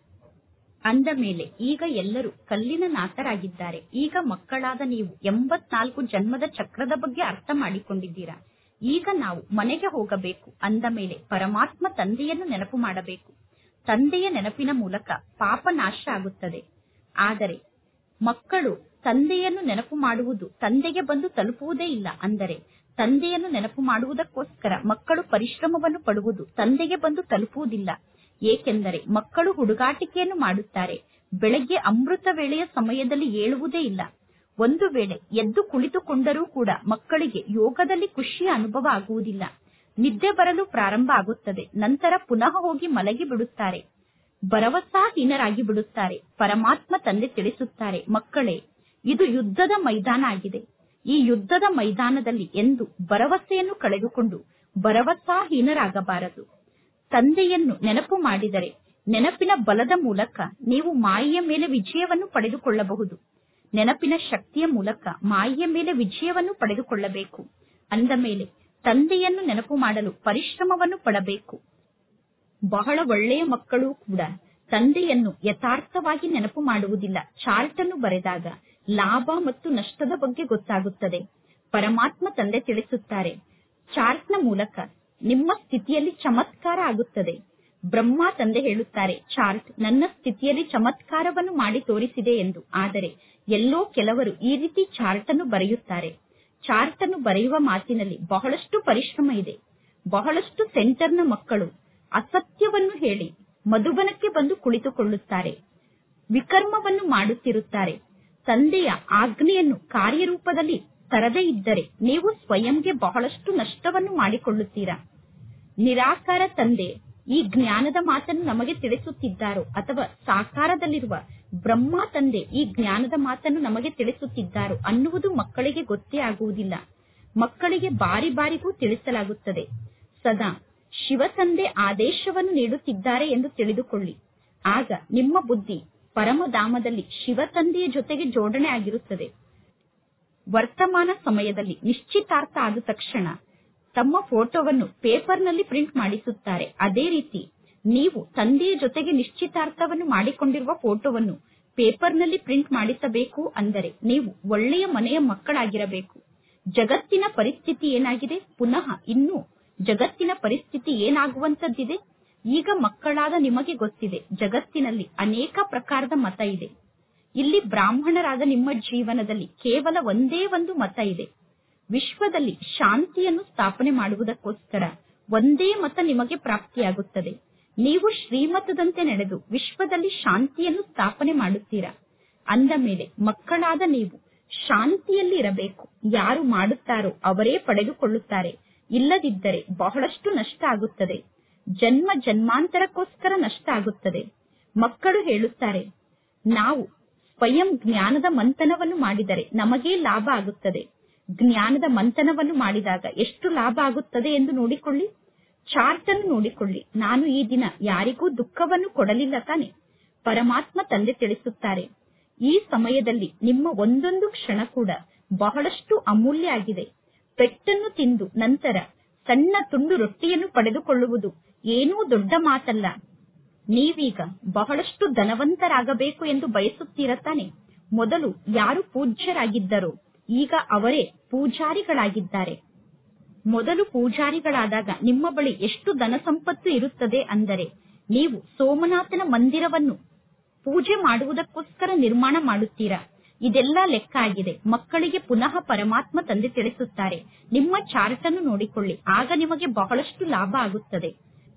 ಅಂದ ಮೇಲೆ ಈಗ ಎಲ್ಲರೂ ಕಲ್ಲಿನ ನಾಥರಾಗಿದ್ದಾರೆ ಈಗ ಮಕ್ಕಳಾದ ನೀವು ಎಂಬತ್ನಾಲ್ಕು ಜನ್ಮದ ಚಕ್ರದ ಬಗ್ಗೆ ಅರ್ಥ ಮಾಡಿಕೊಂಡಿದ್ದೀರಾ ಈಗ ನಾವು ಮನೆಗೆ ಹೋಗಬೇಕು ಅಂದ ಮೇಲೆ ಪರಮಾತ್ಮ ತಂದೆಯನ್ನು ನೆನಪು ಮಾಡಬೇಕು ತಂದೆಯ ನೆನಪಿನ ಮೂಲಕ ಪಾಪ ನಾಶ ಆಗುತ್ತದೆ ಆದರೆ ಮಕ್ಕಳು ತಂದೆಯನ್ನು ನೆನಪು ಮಾಡುವುದು ತಂದೆಗೆ ಬಂದು ತಲುಪುವುದೇ ಇಲ್ಲ ಅಂದರೆ ತಂದೆಯನ್ನು ನೆನಪು ಮಾಡುವುದಕ್ಕೋಸ್ಕರ ಮಕ್ಕಳು ಪರಿಶ್ರಮವನ್ನು ಪಡುವುದು ತಂದೆಗೆ ಬಂದು ತಲುಪುವುದಿಲ್ಲ ಏಕೆಂದರೆ ಮಕ್ಕಳು ಹುಡುಗಾಟಿಕೆಯನ್ನು ಮಾಡುತ್ತಾರೆ ಬೆಳಗ್ಗೆ ಅಮೃತ ವೇಳೆಯ ಸಮಯದಲ್ಲಿ ಏಳುವುದೇ ಇಲ್ಲ ಒಂದು ವೇಳೆ ಎದ್ದು ಕುಳಿತುಕೊಂಡರೂ ಕೂಡ ಮಕ್ಕಳಿಗೆ ಯೋಗದಲ್ಲಿ ಖುಷಿಯ ಅನುಭವ ಆಗುವುದಿಲ್ಲ ನಿದ್ದೆ ಬರಲು ಪ್ರಾರಂಭ ಆಗುತ್ತದೆ ನಂತರ ಪುನಃ ಹೋಗಿ ಮಲಗಿ ಬಿಡುತ್ತಾರೆ ಭರವಸಾಹೀನರಾಗಿ ಬಿಡುತ್ತಾರೆ ಪರಮಾತ್ಮ ತಂದೆ ತಿಳಿಸುತ್ತಾರೆ ಮಕ್ಕಳೇ ಇದು ಯುದ್ಧದ ಮೈದಾನ ಆಗಿದೆ ಈ ಯುದ್ಧದ ಮೈದಾನದಲ್ಲಿ ಎಂದು ಭರವಸೆಯನ್ನು ಕಳೆದುಕೊಂಡು ಭರವಸಾಹೀನರಾಗಬಾರದು ತಂದೆಯನ್ನು ನೆನಪು ಮಾಡಿದರೆ ನೆನಪಿನ ಬಲದ ಮೂಲಕ ನೀವು ಮಾಯೆಯ ಮೇಲೆ ವಿಜಯವನ್ನು ಪಡೆದುಕೊಳ್ಳಬಹುದು ನೆನಪಿನ ಶಕ್ತಿಯ ಮೂಲಕ ಮಾಯೆಯ ಮೇಲೆ ವಿಜಯವನ್ನು ಪಡೆದುಕೊಳ್ಳಬೇಕು ಅಂದ ಮೇಲೆ ತಂದೆಯನ್ನು ನೆನಪು ಮಾಡಲು ಪರಿಶ್ರಮವನ್ನು ಪಡಬೇಕು ಬಹಳ ಒಳ್ಳೆಯ ಮಕ್ಕಳು ಕೂಡ ತಂದೆಯನ್ನು ಯಥಾರ್ಥವಾಗಿ ನೆನಪು ಮಾಡುವುದಿಲ್ಲ ಚಾರ್ಟ್ ಅನ್ನು ಬರೆದಾಗ ಲಾಭ ಮತ್ತು ನಷ್ಟದ ಬಗ್ಗೆ ಗೊತ್ತಾಗುತ್ತದೆ ಪರಮಾತ್ಮ ತಂದೆ ತಿಳಿಸುತ್ತಾರೆ ಚಾರ್ಟ್ನ ಮೂಲಕ ನಿಮ್ಮ ಸ್ಥಿತಿಯಲ್ಲಿ ಚಮತ್ಕಾರ ಆಗುತ್ತದೆ ಬ್ರಹ್ಮ ತಂದೆ ಹೇಳುತ್ತಾರೆ ಚಾರ್ಟ್ ನನ್ನ ಸ್ಥಿತಿಯಲ್ಲಿ ಚಮತ್ಕಾರವನ್ನು ಮಾಡಿ ತೋರಿಸಿದೆ ಎಂದು ಆದರೆ ಎಲ್ಲೋ ಕೆಲವರು ಈ ರೀತಿ ಚಾರ್ಟ್ ಅನ್ನು ಬರೆಯುತ್ತಾರೆ ಚಾರ್ಟ್ ಅನ್ನು ಬರೆಯುವ ಮಾತಿನಲ್ಲಿ ಬಹಳಷ್ಟು ಪರಿಶ್ರಮ ಇದೆ ಬಹಳಷ್ಟು ಸೆಂಟರ್ನ ಮಕ್ಕಳು ಅಸತ್ಯವನ್ನು ಹೇಳಿ ಮಧುಬನಕ್ಕೆ ಬಂದು ಕುಳಿತುಕೊಳ್ಳುತ್ತಾರೆ ವಿಕರ್ಮವನ್ನು ಮಾಡುತ್ತಿರುತ್ತಾರೆ ತಂದೆಯ ಆಜ್ಞೆಯನ್ನು ಕಾರ್ಯರೂಪದಲ್ಲಿ ತರದೇ ಇದ್ದರೆ ನೀವು ಸ್ವಯಂಗೆ ಬಹಳಷ್ಟು ನಷ್ಟವನ್ನು ಮಾಡಿಕೊಳ್ಳುತ್ತೀರಾ ನಿರಾಕಾರ ತಂದೆ ಈ ಜ್ಞಾನದ ಮಾತನ್ನು ನಮಗೆ ತಿಳಿಸುತ್ತಿದ್ದಾರೋ ಅಥವಾ ಸಾಕಾರದಲ್ಲಿರುವ ಬ್ರಹ್ಮ ತಂದೆ ಈ ಜ್ಞಾನದ ಮಾತನ್ನು ನಮಗೆ ತಿಳಿಸುತ್ತಿದ್ದಾರೋ ಅನ್ನುವುದು ಮಕ್ಕಳಿಗೆ ಗೊತ್ತೇ ಆಗುವುದಿಲ್ಲ ಮಕ್ಕಳಿಗೆ ಬಾರಿ ಬಾರಿಗೂ ತಿಳಿಸಲಾಗುತ್ತದೆ ಸದಾ ಶಿವ ತಂದೆ ಆದೇಶವನ್ನು ನೀಡುತ್ತಿದ್ದಾರೆ ಎಂದು ತಿಳಿದುಕೊಳ್ಳಿ ಆಗ ನಿಮ್ಮ ಬುದ್ಧಿ ಪರಮಧಾಮದಲ್ಲಿ ಶಿವ ತಂದೆಯ ಜೊತೆಗೆ ಜೋಡಣೆ ಆಗಿರುತ್ತದೆ ವರ್ತಮಾನ ಸಮಯದಲ್ಲಿ ನಿಶ್ಚಿತಾರ್ಥ ಆದ ತಕ್ಷಣ ತಮ್ಮ ಫೋಟೋವನ್ನು ಪೇಪರ್ನಲ್ಲಿ ಪ್ರಿಂಟ್ ಮಾಡಿಸುತ್ತಾರೆ ಅದೇ ರೀತಿ ನೀವು ತಂದೆಯ ಜೊತೆಗೆ ನಿಶ್ಚಿತಾರ್ಥವನ್ನು ಮಾಡಿಕೊಂಡಿರುವ ಫೋಟೋವನ್ನು ಪೇಪರ್ನಲ್ಲಿ ಪ್ರಿಂಟ್ ಮಾಡಿಸಬೇಕು ಅಂದರೆ ನೀವು ಒಳ್ಳೆಯ ಮನೆಯ ಮಕ್ಕಳಾಗಿರಬೇಕು ಜಗತ್ತಿನ ಪರಿಸ್ಥಿತಿ ಏನಾಗಿದೆ ಪುನಃ ಇನ್ನೂ ಜಗತ್ತಿನ ಪರಿಸ್ಥಿತಿ ಏನಾಗುವಂತದ್ದಿದೆ ಈಗ ಮಕ್ಕಳಾದ ನಿಮಗೆ ಗೊತ್ತಿದೆ ಜಗತ್ತಿನಲ್ಲಿ ಅನೇಕ ಪ್ರಕಾರದ ಮತ ಇದೆ ಇಲ್ಲಿ ಬ್ರಾಹ್ಮಣರಾದ ನಿಮ್ಮ ಜೀವನದಲ್ಲಿ ಕೇವಲ ಒಂದೇ ಒಂದು ಮತ ಇದೆ ವಿಶ್ವದಲ್ಲಿ ಶಾಂತಿಯನ್ನು ಸ್ಥಾಪನೆ ಮಾಡುವುದಕ್ಕೋಸ್ಕರ ಒಂದೇ ಮತ ನಿಮಗೆ ಪ್ರಾಪ್ತಿಯಾಗುತ್ತದೆ ನೀವು ಶ್ರೀಮತದಂತೆ ನಡೆದು ವಿಶ್ವದಲ್ಲಿ ಶಾಂತಿಯನ್ನು ಸ್ಥಾಪನೆ ಮಾಡುತ್ತೀರಾ ಅಂದ ಮೇಲೆ ಮಕ್ಕಳಾದ ನೀವು ಶಾಂತಿಯಲ್ಲಿ ಇರಬೇಕು ಯಾರು ಮಾಡುತ್ತಾರೋ ಅವರೇ ಪಡೆದುಕೊಳ್ಳುತ್ತಾರೆ ಇಲ್ಲದಿದ್ದರೆ ಬಹಳಷ್ಟು ನಷ್ಟ ಆಗುತ್ತದೆ ಜನ್ಮ ಜನ್ಮಾಂತರಕ್ಕೋಸ್ಕರ ನಷ್ಟ ಆಗುತ್ತದೆ ಮಕ್ಕಳು ಹೇಳುತ್ತಾರೆ ನಾವು ಸ್ವಯಂ ಜ್ಞಾನದ ಮಂಥನವನ್ನು ಮಾಡಿದರೆ ನಮಗೇ ಲಾಭ ಆಗುತ್ತದೆ ಜ್ಞಾನದ ಮಂಥನವನ್ನು ಮಾಡಿದಾಗ ಎಷ್ಟು ಲಾಭ ಆಗುತ್ತದೆ ಎಂದು ನೋಡಿಕೊಳ್ಳಿ ಚಾರ್ಟ್ ಅನ್ನು ನೋಡಿಕೊಳ್ಳಿ ನಾನು ಈ ದಿನ ಯಾರಿಗೂ ದುಃಖವನ್ನು ಕೊಡಲಿಲ್ಲ ತಾನೆ ಪರಮಾತ್ಮ ತಂದೆ ತಿಳಿಸುತ್ತಾರೆ ಈ ಸಮಯದಲ್ಲಿ ನಿಮ್ಮ ಒಂದೊಂದು ಕ್ಷಣ ಕೂಡ ಬಹಳಷ್ಟು ಅಮೂಲ್ಯ ಆಗಿದೆ ಪೆಟ್ಟನ್ನು ತಿಂದು ನಂತರ ಸಣ್ಣ ತುಂಡು ರೊಟ್ಟಿಯನ್ನು ಪಡೆದುಕೊಳ್ಳುವುದು ಏನೂ ದೊಡ್ಡ ಮಾತಲ್ಲ ನೀವೀಗ ಬಹಳಷ್ಟು ಧನವಂತರಾಗಬೇಕು ಎಂದು ಬಯಸುತ್ತೀರ ತಾನೆ ಮೊದಲು ಯಾರು ಪೂಜ್ಯರಾಗಿದ್ದರೋ ಈಗ ಅವರೇ ಪೂಜಾರಿಗಳಾಗಿದ್ದಾರೆ ಮೊದಲು ಪೂಜಾರಿಗಳಾದಾಗ ನಿಮ್ಮ ಬಳಿ ಎಷ್ಟು ಧನ ಸಂಪತ್ತು ಇರುತ್ತದೆ ಅಂದರೆ ನೀವು ಸೋಮನಾಥನ ಮಂದಿರವನ್ನು ಪೂಜೆ ಮಾಡುವುದಕ್ಕೋಸ್ಕರ ನಿರ್ಮಾಣ ಮಾಡುತ್ತೀರಾ ಇದೆಲ್ಲ ಲೆಕ್ಕ ಆಗಿದೆ ಮಕ್ಕಳಿಗೆ ಪುನಃ ಪರಮಾತ್ಮ ತಂದೆ ತಿಳಿಸುತ್ತಾರೆ ನಿಮ್ಮ ಚಾರ್ಟ್ ಅನ್ನು ನೋಡಿಕೊಳ್ಳಿ ಆಗ ನಿಮಗೆ ಬಹಳಷ್ಟು ಲಾಭ ಆಗುತ್ತದೆ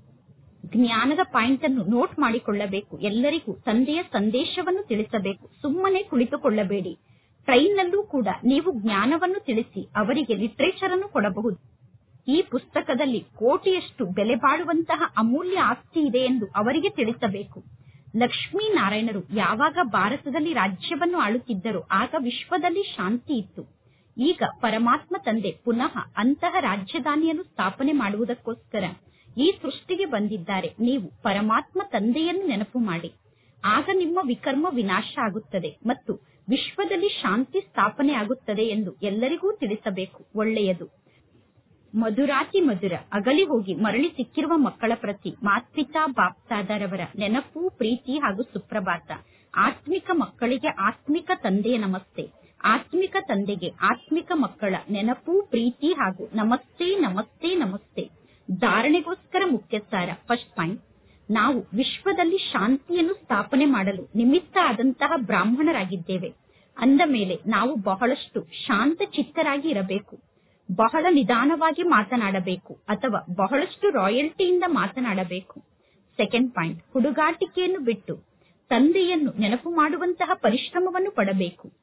ಜ್ಞಾನದ ಪಾಯಿಂಟ್ ಅನ್ನು ನೋಟ್ ಮಾಡಿಕೊಳ್ಳಬೇಕು ಎಲ್ಲರಿಗೂ ತಂದೆಯ ಸಂದೇಶವನ್ನು ತಿಳಿಸಬೇಕು ಸುಮ್ಮನೆ ಕುಳಿತುಕೊಳ್ಳಬೇಡಿ ಟ್ರೈನ್ನಲ್ಲೂ ಕೂಡ ನೀವು ಜ್ಞಾನವನ್ನು ತಿಳಿಸಿ ಅವರಿಗೆ ಲಿಟರೇಚರ್ ಅನ್ನು ಕೊಡಬಹುದು ಈ ಪುಸ್ತಕದಲ್ಲಿ ಕೋಟಿಯಷ್ಟು ಬೆಲೆ ಬಾಳುವಂತಹ ಅಮೂಲ್ಯ ಆಸ್ತಿ ಇದೆ ಎಂದು ಅವರಿಗೆ ತಿಳಿಸಬೇಕು ಲಕ್ಷ್ಮೀನಾರಾಯಣರು ಯಾವಾಗ ಭಾರತದಲ್ಲಿ ರಾಜ್ಯವನ್ನು ಆಳುತ್ತಿದ್ದರೋ ಆಗ ವಿಶ್ವದಲ್ಲಿ ಶಾಂತಿ ಇತ್ತು ಈಗ ಪರಮಾತ್ಮ ತಂದೆ ಪುನಃ ಅಂತಹ ರಾಜಧಾನಿಯನ್ನು ಸ್ಥಾಪನೆ ಮಾಡುವುದಕ್ಕೋಸ್ಕರ ಈ ಸೃಷ್ಟಿಗೆ ಬಂದಿದ್ದಾರೆ ನೀವು ಪರಮಾತ್ಮ ತಂದೆಯನ್ನು ನೆನಪು ಮಾಡಿ ಆಗ ನಿಮ್ಮ ವಿಕರ್ಮ ವಿನಾಶ ಆಗುತ್ತದೆ ಮತ್ತು ವಿಶ್ವದಲ್ಲಿ ಶಾಂತಿ ಸ್ಥಾಪನೆ ಆಗುತ್ತದೆ ಎಂದು ಎಲ್ಲರಿಗೂ ತಿಳಿಸಬೇಕು ಒಳ್ಳೆಯದು ಮಧುರಾತಿ ಮಧುರ ಅಗಲಿ ಹೋಗಿ ಮರಳಿ ಸಿಕ್ಕಿರುವ ಮಕ್ಕಳ ಪ್ರತಿ ಮಾತ್ಪಿತಾ ಬಾಪ್ತಾದರವರ ನೆನಪು ಪ್ರೀತಿ ಹಾಗೂ ಸುಪ್ರಭಾತ ಆತ್ಮಿಕ ಮಕ್ಕಳಿಗೆ ಆತ್ಮಿಕ ತಂದೆಯ ನಮಸ್ತೆ ಆತ್ಮಿಕ ತಂದೆಗೆ ಆತ್ಮಿಕ ಮಕ್ಕಳ ನೆನಪು ಪ್ರೀತಿ ಹಾಗೂ ನಮಸ್ತೆ ನಮಸ್ತೆ ನಮಸ್ತೆ ಧಾರಣೆಗೋಸ್ಕರ ಮುಖ್ಯ ಸಾರ ಫಸ್ಟ್ ಪಾಯಿಂಟ್ ನಾವು ವಿಶ್ವದಲ್ಲಿ ಶಾಂತಿಯನ್ನು ಸ್ಥಾಪನೆ ಮಾಡಲು ನಿಮಿತ್ತ ಆದಂತಹ ಬ್ರಾಹ್ಮಣರಾಗಿದ್ದೇವೆ ಅಂದ ಮೇಲೆ ನಾವು ಬಹಳಷ್ಟು ಶಾಂತ ಚಿತ್ತರಾಗಿ ಇರಬೇಕು ಬಹಳ ನಿಧಾನವಾಗಿ ಮಾತನಾಡಬೇಕು ಅಥವಾ ಬಹಳಷ್ಟು ರಾಯಲ್ಟಿಯಿಂದ ಮಾತನಾಡಬೇಕು ಸೆಕೆಂಡ್ ಪಾಯಿಂಟ್ ಹುಡುಗಾಟಿಕೆಯನ್ನು ಬಿಟ್ಟು ತಂದೆಯನ್ನು ನೆನಪು ಮಾಡುವಂತಹ ಪರಿಶ್ರಮವನ್ನು ಪಡಬೇಕು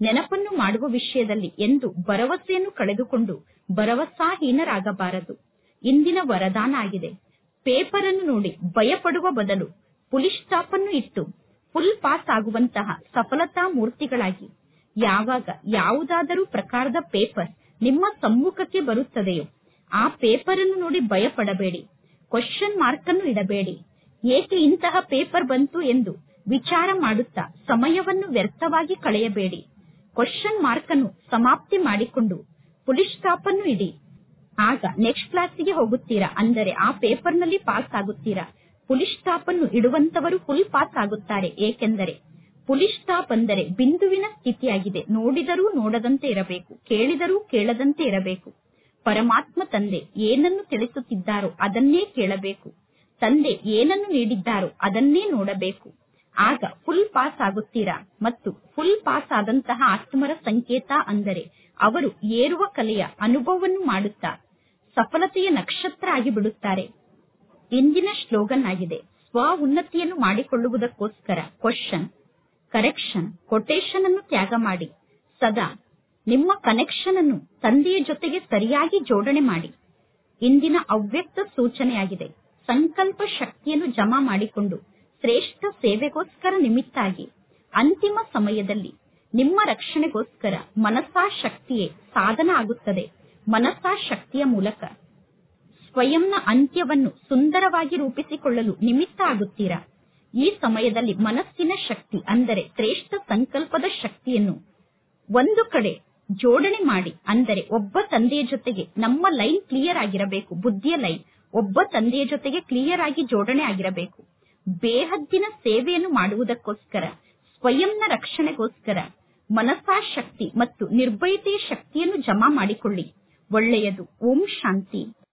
ನೆನಪನ್ನು ಮಾಡುವ ವಿಷಯದಲ್ಲಿ ಎಂದು ಭರವಸೆಯನ್ನು ಕಳೆದುಕೊಂಡು ಭರವಸಾಹೀನರಾಗಬಾರದು ಇಂದಿನ ವರದಾನ ಆಗಿದೆ ಪೇಪರ್ ಅನ್ನು ನೋಡಿ ಭಯಪಡುವ ಬದಲು ಪುಲಿಸ್ ಸ್ಟಾಪ್ ಅನ್ನು ಇಟ್ಟು ಫುಲ್ ಪಾಸ್ ಆಗುವಂತಹ ಸಫಲತಾ ಮೂರ್ತಿಗಳಾಗಿ ಯಾವಾಗ ಯಾವುದಾದರೂ ಪ್ರಕಾರದ ಪೇಪರ್ ನಿಮ್ಮ ಸಮ್ಮುಖಕ್ಕೆ ಬರುತ್ತದೆಯೋ ಆ ಪೇಪರ್ ಅನ್ನು ನೋಡಿ ಭಯಪಡಬೇಡಿ ಕ್ವಶನ್ ಮಾರ್ಕ್ ಅನ್ನು ಇಡಬೇಡಿ ಏಕೆ ಇಂತಹ ಪೇಪರ್ ಬಂತು ಎಂದು ವಿಚಾರ ಮಾಡುತ್ತಾ ಸಮಯವನ್ನು ವ್ಯರ್ಥವಾಗಿ ಕಳೆಯಬೇಡಿ ಕ್ವಶನ್ ಮಾರ್ಕ್ ಅನ್ನು ಸಮಾಪ್ತಿ ಮಾಡಿಕೊಂಡು ಪುಲಿಸ್ ಸ್ಟಾಪ್ ಅನ್ನು ಇಡಿ ಆಗ ನೆಕ್ಸ್ಟ್ ಕ್ಲಾಸಿಗೆ ಹೋಗುತ್ತೀರಾ ಅಂದರೆ ಆ ಪೇಪರ್ ನಲ್ಲಿ ಪಾಸ್ ಆಗುತ್ತೀರಾ ಪುಲಿಸ್ ಸ್ಟಾಪ್ ಅನ್ನು ಇಡುವಂತವರು ಫುಲ್ ಪಾಸ್ ಆಗುತ್ತಾರೆ ಏಕೆಂದರೆ ಪುಲಿಸ್ ಸ್ಟಾಪ್ ಅಂದರೆ ಬಿಂದುವಿನ ಸ್ಥಿತಿಯಾಗಿದೆ ನೋಡಿದರೂ ನೋಡದಂತೆ ಇರಬೇಕು ಕೇಳಿದರೂ ಕೇಳದಂತೆ ಇರಬೇಕು ಪರಮಾತ್ಮ ತಂದೆ ಏನನ್ನು ತಿಳಿಸುತ್ತಿದ್ದಾರೋ ಅದನ್ನೇ ಕೇಳಬೇಕು ತಂದೆ ಏನನ್ನು ನೀಡಿದ್ದಾರೋ ಅದನ್ನೇ ನೋಡಬೇಕು ಆಗ ಫುಲ್ ಪಾಸ್ ಆಗುತ್ತೀರಾ ಮತ್ತು ಫುಲ್ ಪಾಸ್ ಆದಂತಹ ಆತ್ಮರ ಸಂಕೇತ ಅಂದರೆ ಅವರು ಏರುವ ಕಲೆಯ ಅನುಭವವನ್ನು ಮಾಡುತ್ತಾ ಸಫಲತೆಯ ನಕ್ಷತ್ರ ಆಗಿ ಬಿಡುತ್ತಾರೆ ಇಂದಿನ ಸ್ಲೋಗನ್ ಆಗಿದೆ ಸ್ವ ಉನ್ನತಿಯನ್ನು ಮಾಡಿಕೊಳ್ಳುವುದಕ್ಕೋಸ್ಕರ ಕ್ವಶನ್ ಕರೆಕ್ಷನ್ ಕೊಟೇಶನ್ ಅನ್ನು ತ್ಯಾಗ ಮಾಡಿ ಸದಾ ನಿಮ್ಮ ಕನೆಕ್ಷನ್ ಅನ್ನು ತಂದೆಯ ಜೊತೆಗೆ ಸರಿಯಾಗಿ ಜೋಡಣೆ ಮಾಡಿ ಇಂದಿನ ಅವ್ಯಕ್ತ ಸೂಚನೆಯಾಗಿದೆ ಸಂಕಲ್ಪ ಶಕ್ತಿಯನ್ನು ಜಮಾ ಮಾಡಿಕೊಂಡು ಶ್ರೇಷ್ಠ ಸೇವೆಗೋಸ್ಕರ ನಿಮಿತ್ತಾಗಿ ಅಂತಿಮ ಸಮಯದಲ್ಲಿ ನಿಮ್ಮ ರಕ್ಷಣೆಗೋಸ್ಕರ ಮನಸಾ ಶಕ್ತಿಯೇ ಸಾಧನ ಆಗುತ್ತದೆ ಮನಸಾ ಶಕ್ತಿಯ ಮೂಲಕ ಸ್ವಯಂನ ಅಂತ್ಯವನ್ನು ಸುಂದರವಾಗಿ ರೂಪಿಸಿಕೊಳ್ಳಲು ನಿಮಿತ್ತ ಆಗುತ್ತೀರಾ ಈ ಸಮಯದಲ್ಲಿ ಮನಸ್ಸಿನ ಶಕ್ತಿ ಅಂದರೆ ಶ್ರೇಷ್ಠ ಸಂಕಲ್ಪದ ಶಕ್ತಿಯನ್ನು ಒಂದು ಕಡೆ ಜೋಡಣೆ ಮಾಡಿ ಅಂದರೆ ಒಬ್ಬ ತಂದೆಯ ಜೊತೆಗೆ ನಮ್ಮ ಲೈನ್ ಕ್ಲಿಯರ್ ಆಗಿರಬೇಕು ಬುದ್ಧಿಯ ಲೈನ್ ಒಬ್ಬ ತಂದೆಯ ಜೊತೆಗೆ ಕ್ಲಿಯರ್ ಆಗಿ ಜೋಡಣೆ ಆಗಿರಬೇಕು ಬೇಹದ್ದಿನ ಸೇವೆಯನ್ನು ಮಾಡುವುದಕ್ಕೋಸ್ಕರ ಸ್ವಯಂನ ರಕ್ಷಣೆಗೋಸ್ಕರ ಮನಸಾ ಶಕ್ತಿ ಮತ್ತು ನಿರ್ಭಯತೆಯ ಶಕ್ತಿಯನ್ನು ಜಮಾ ಮಾಡಿಕೊಳ್ಳಿ ಒಳ್ಳೆಯದು ಓಂ ಶಾಂತಿ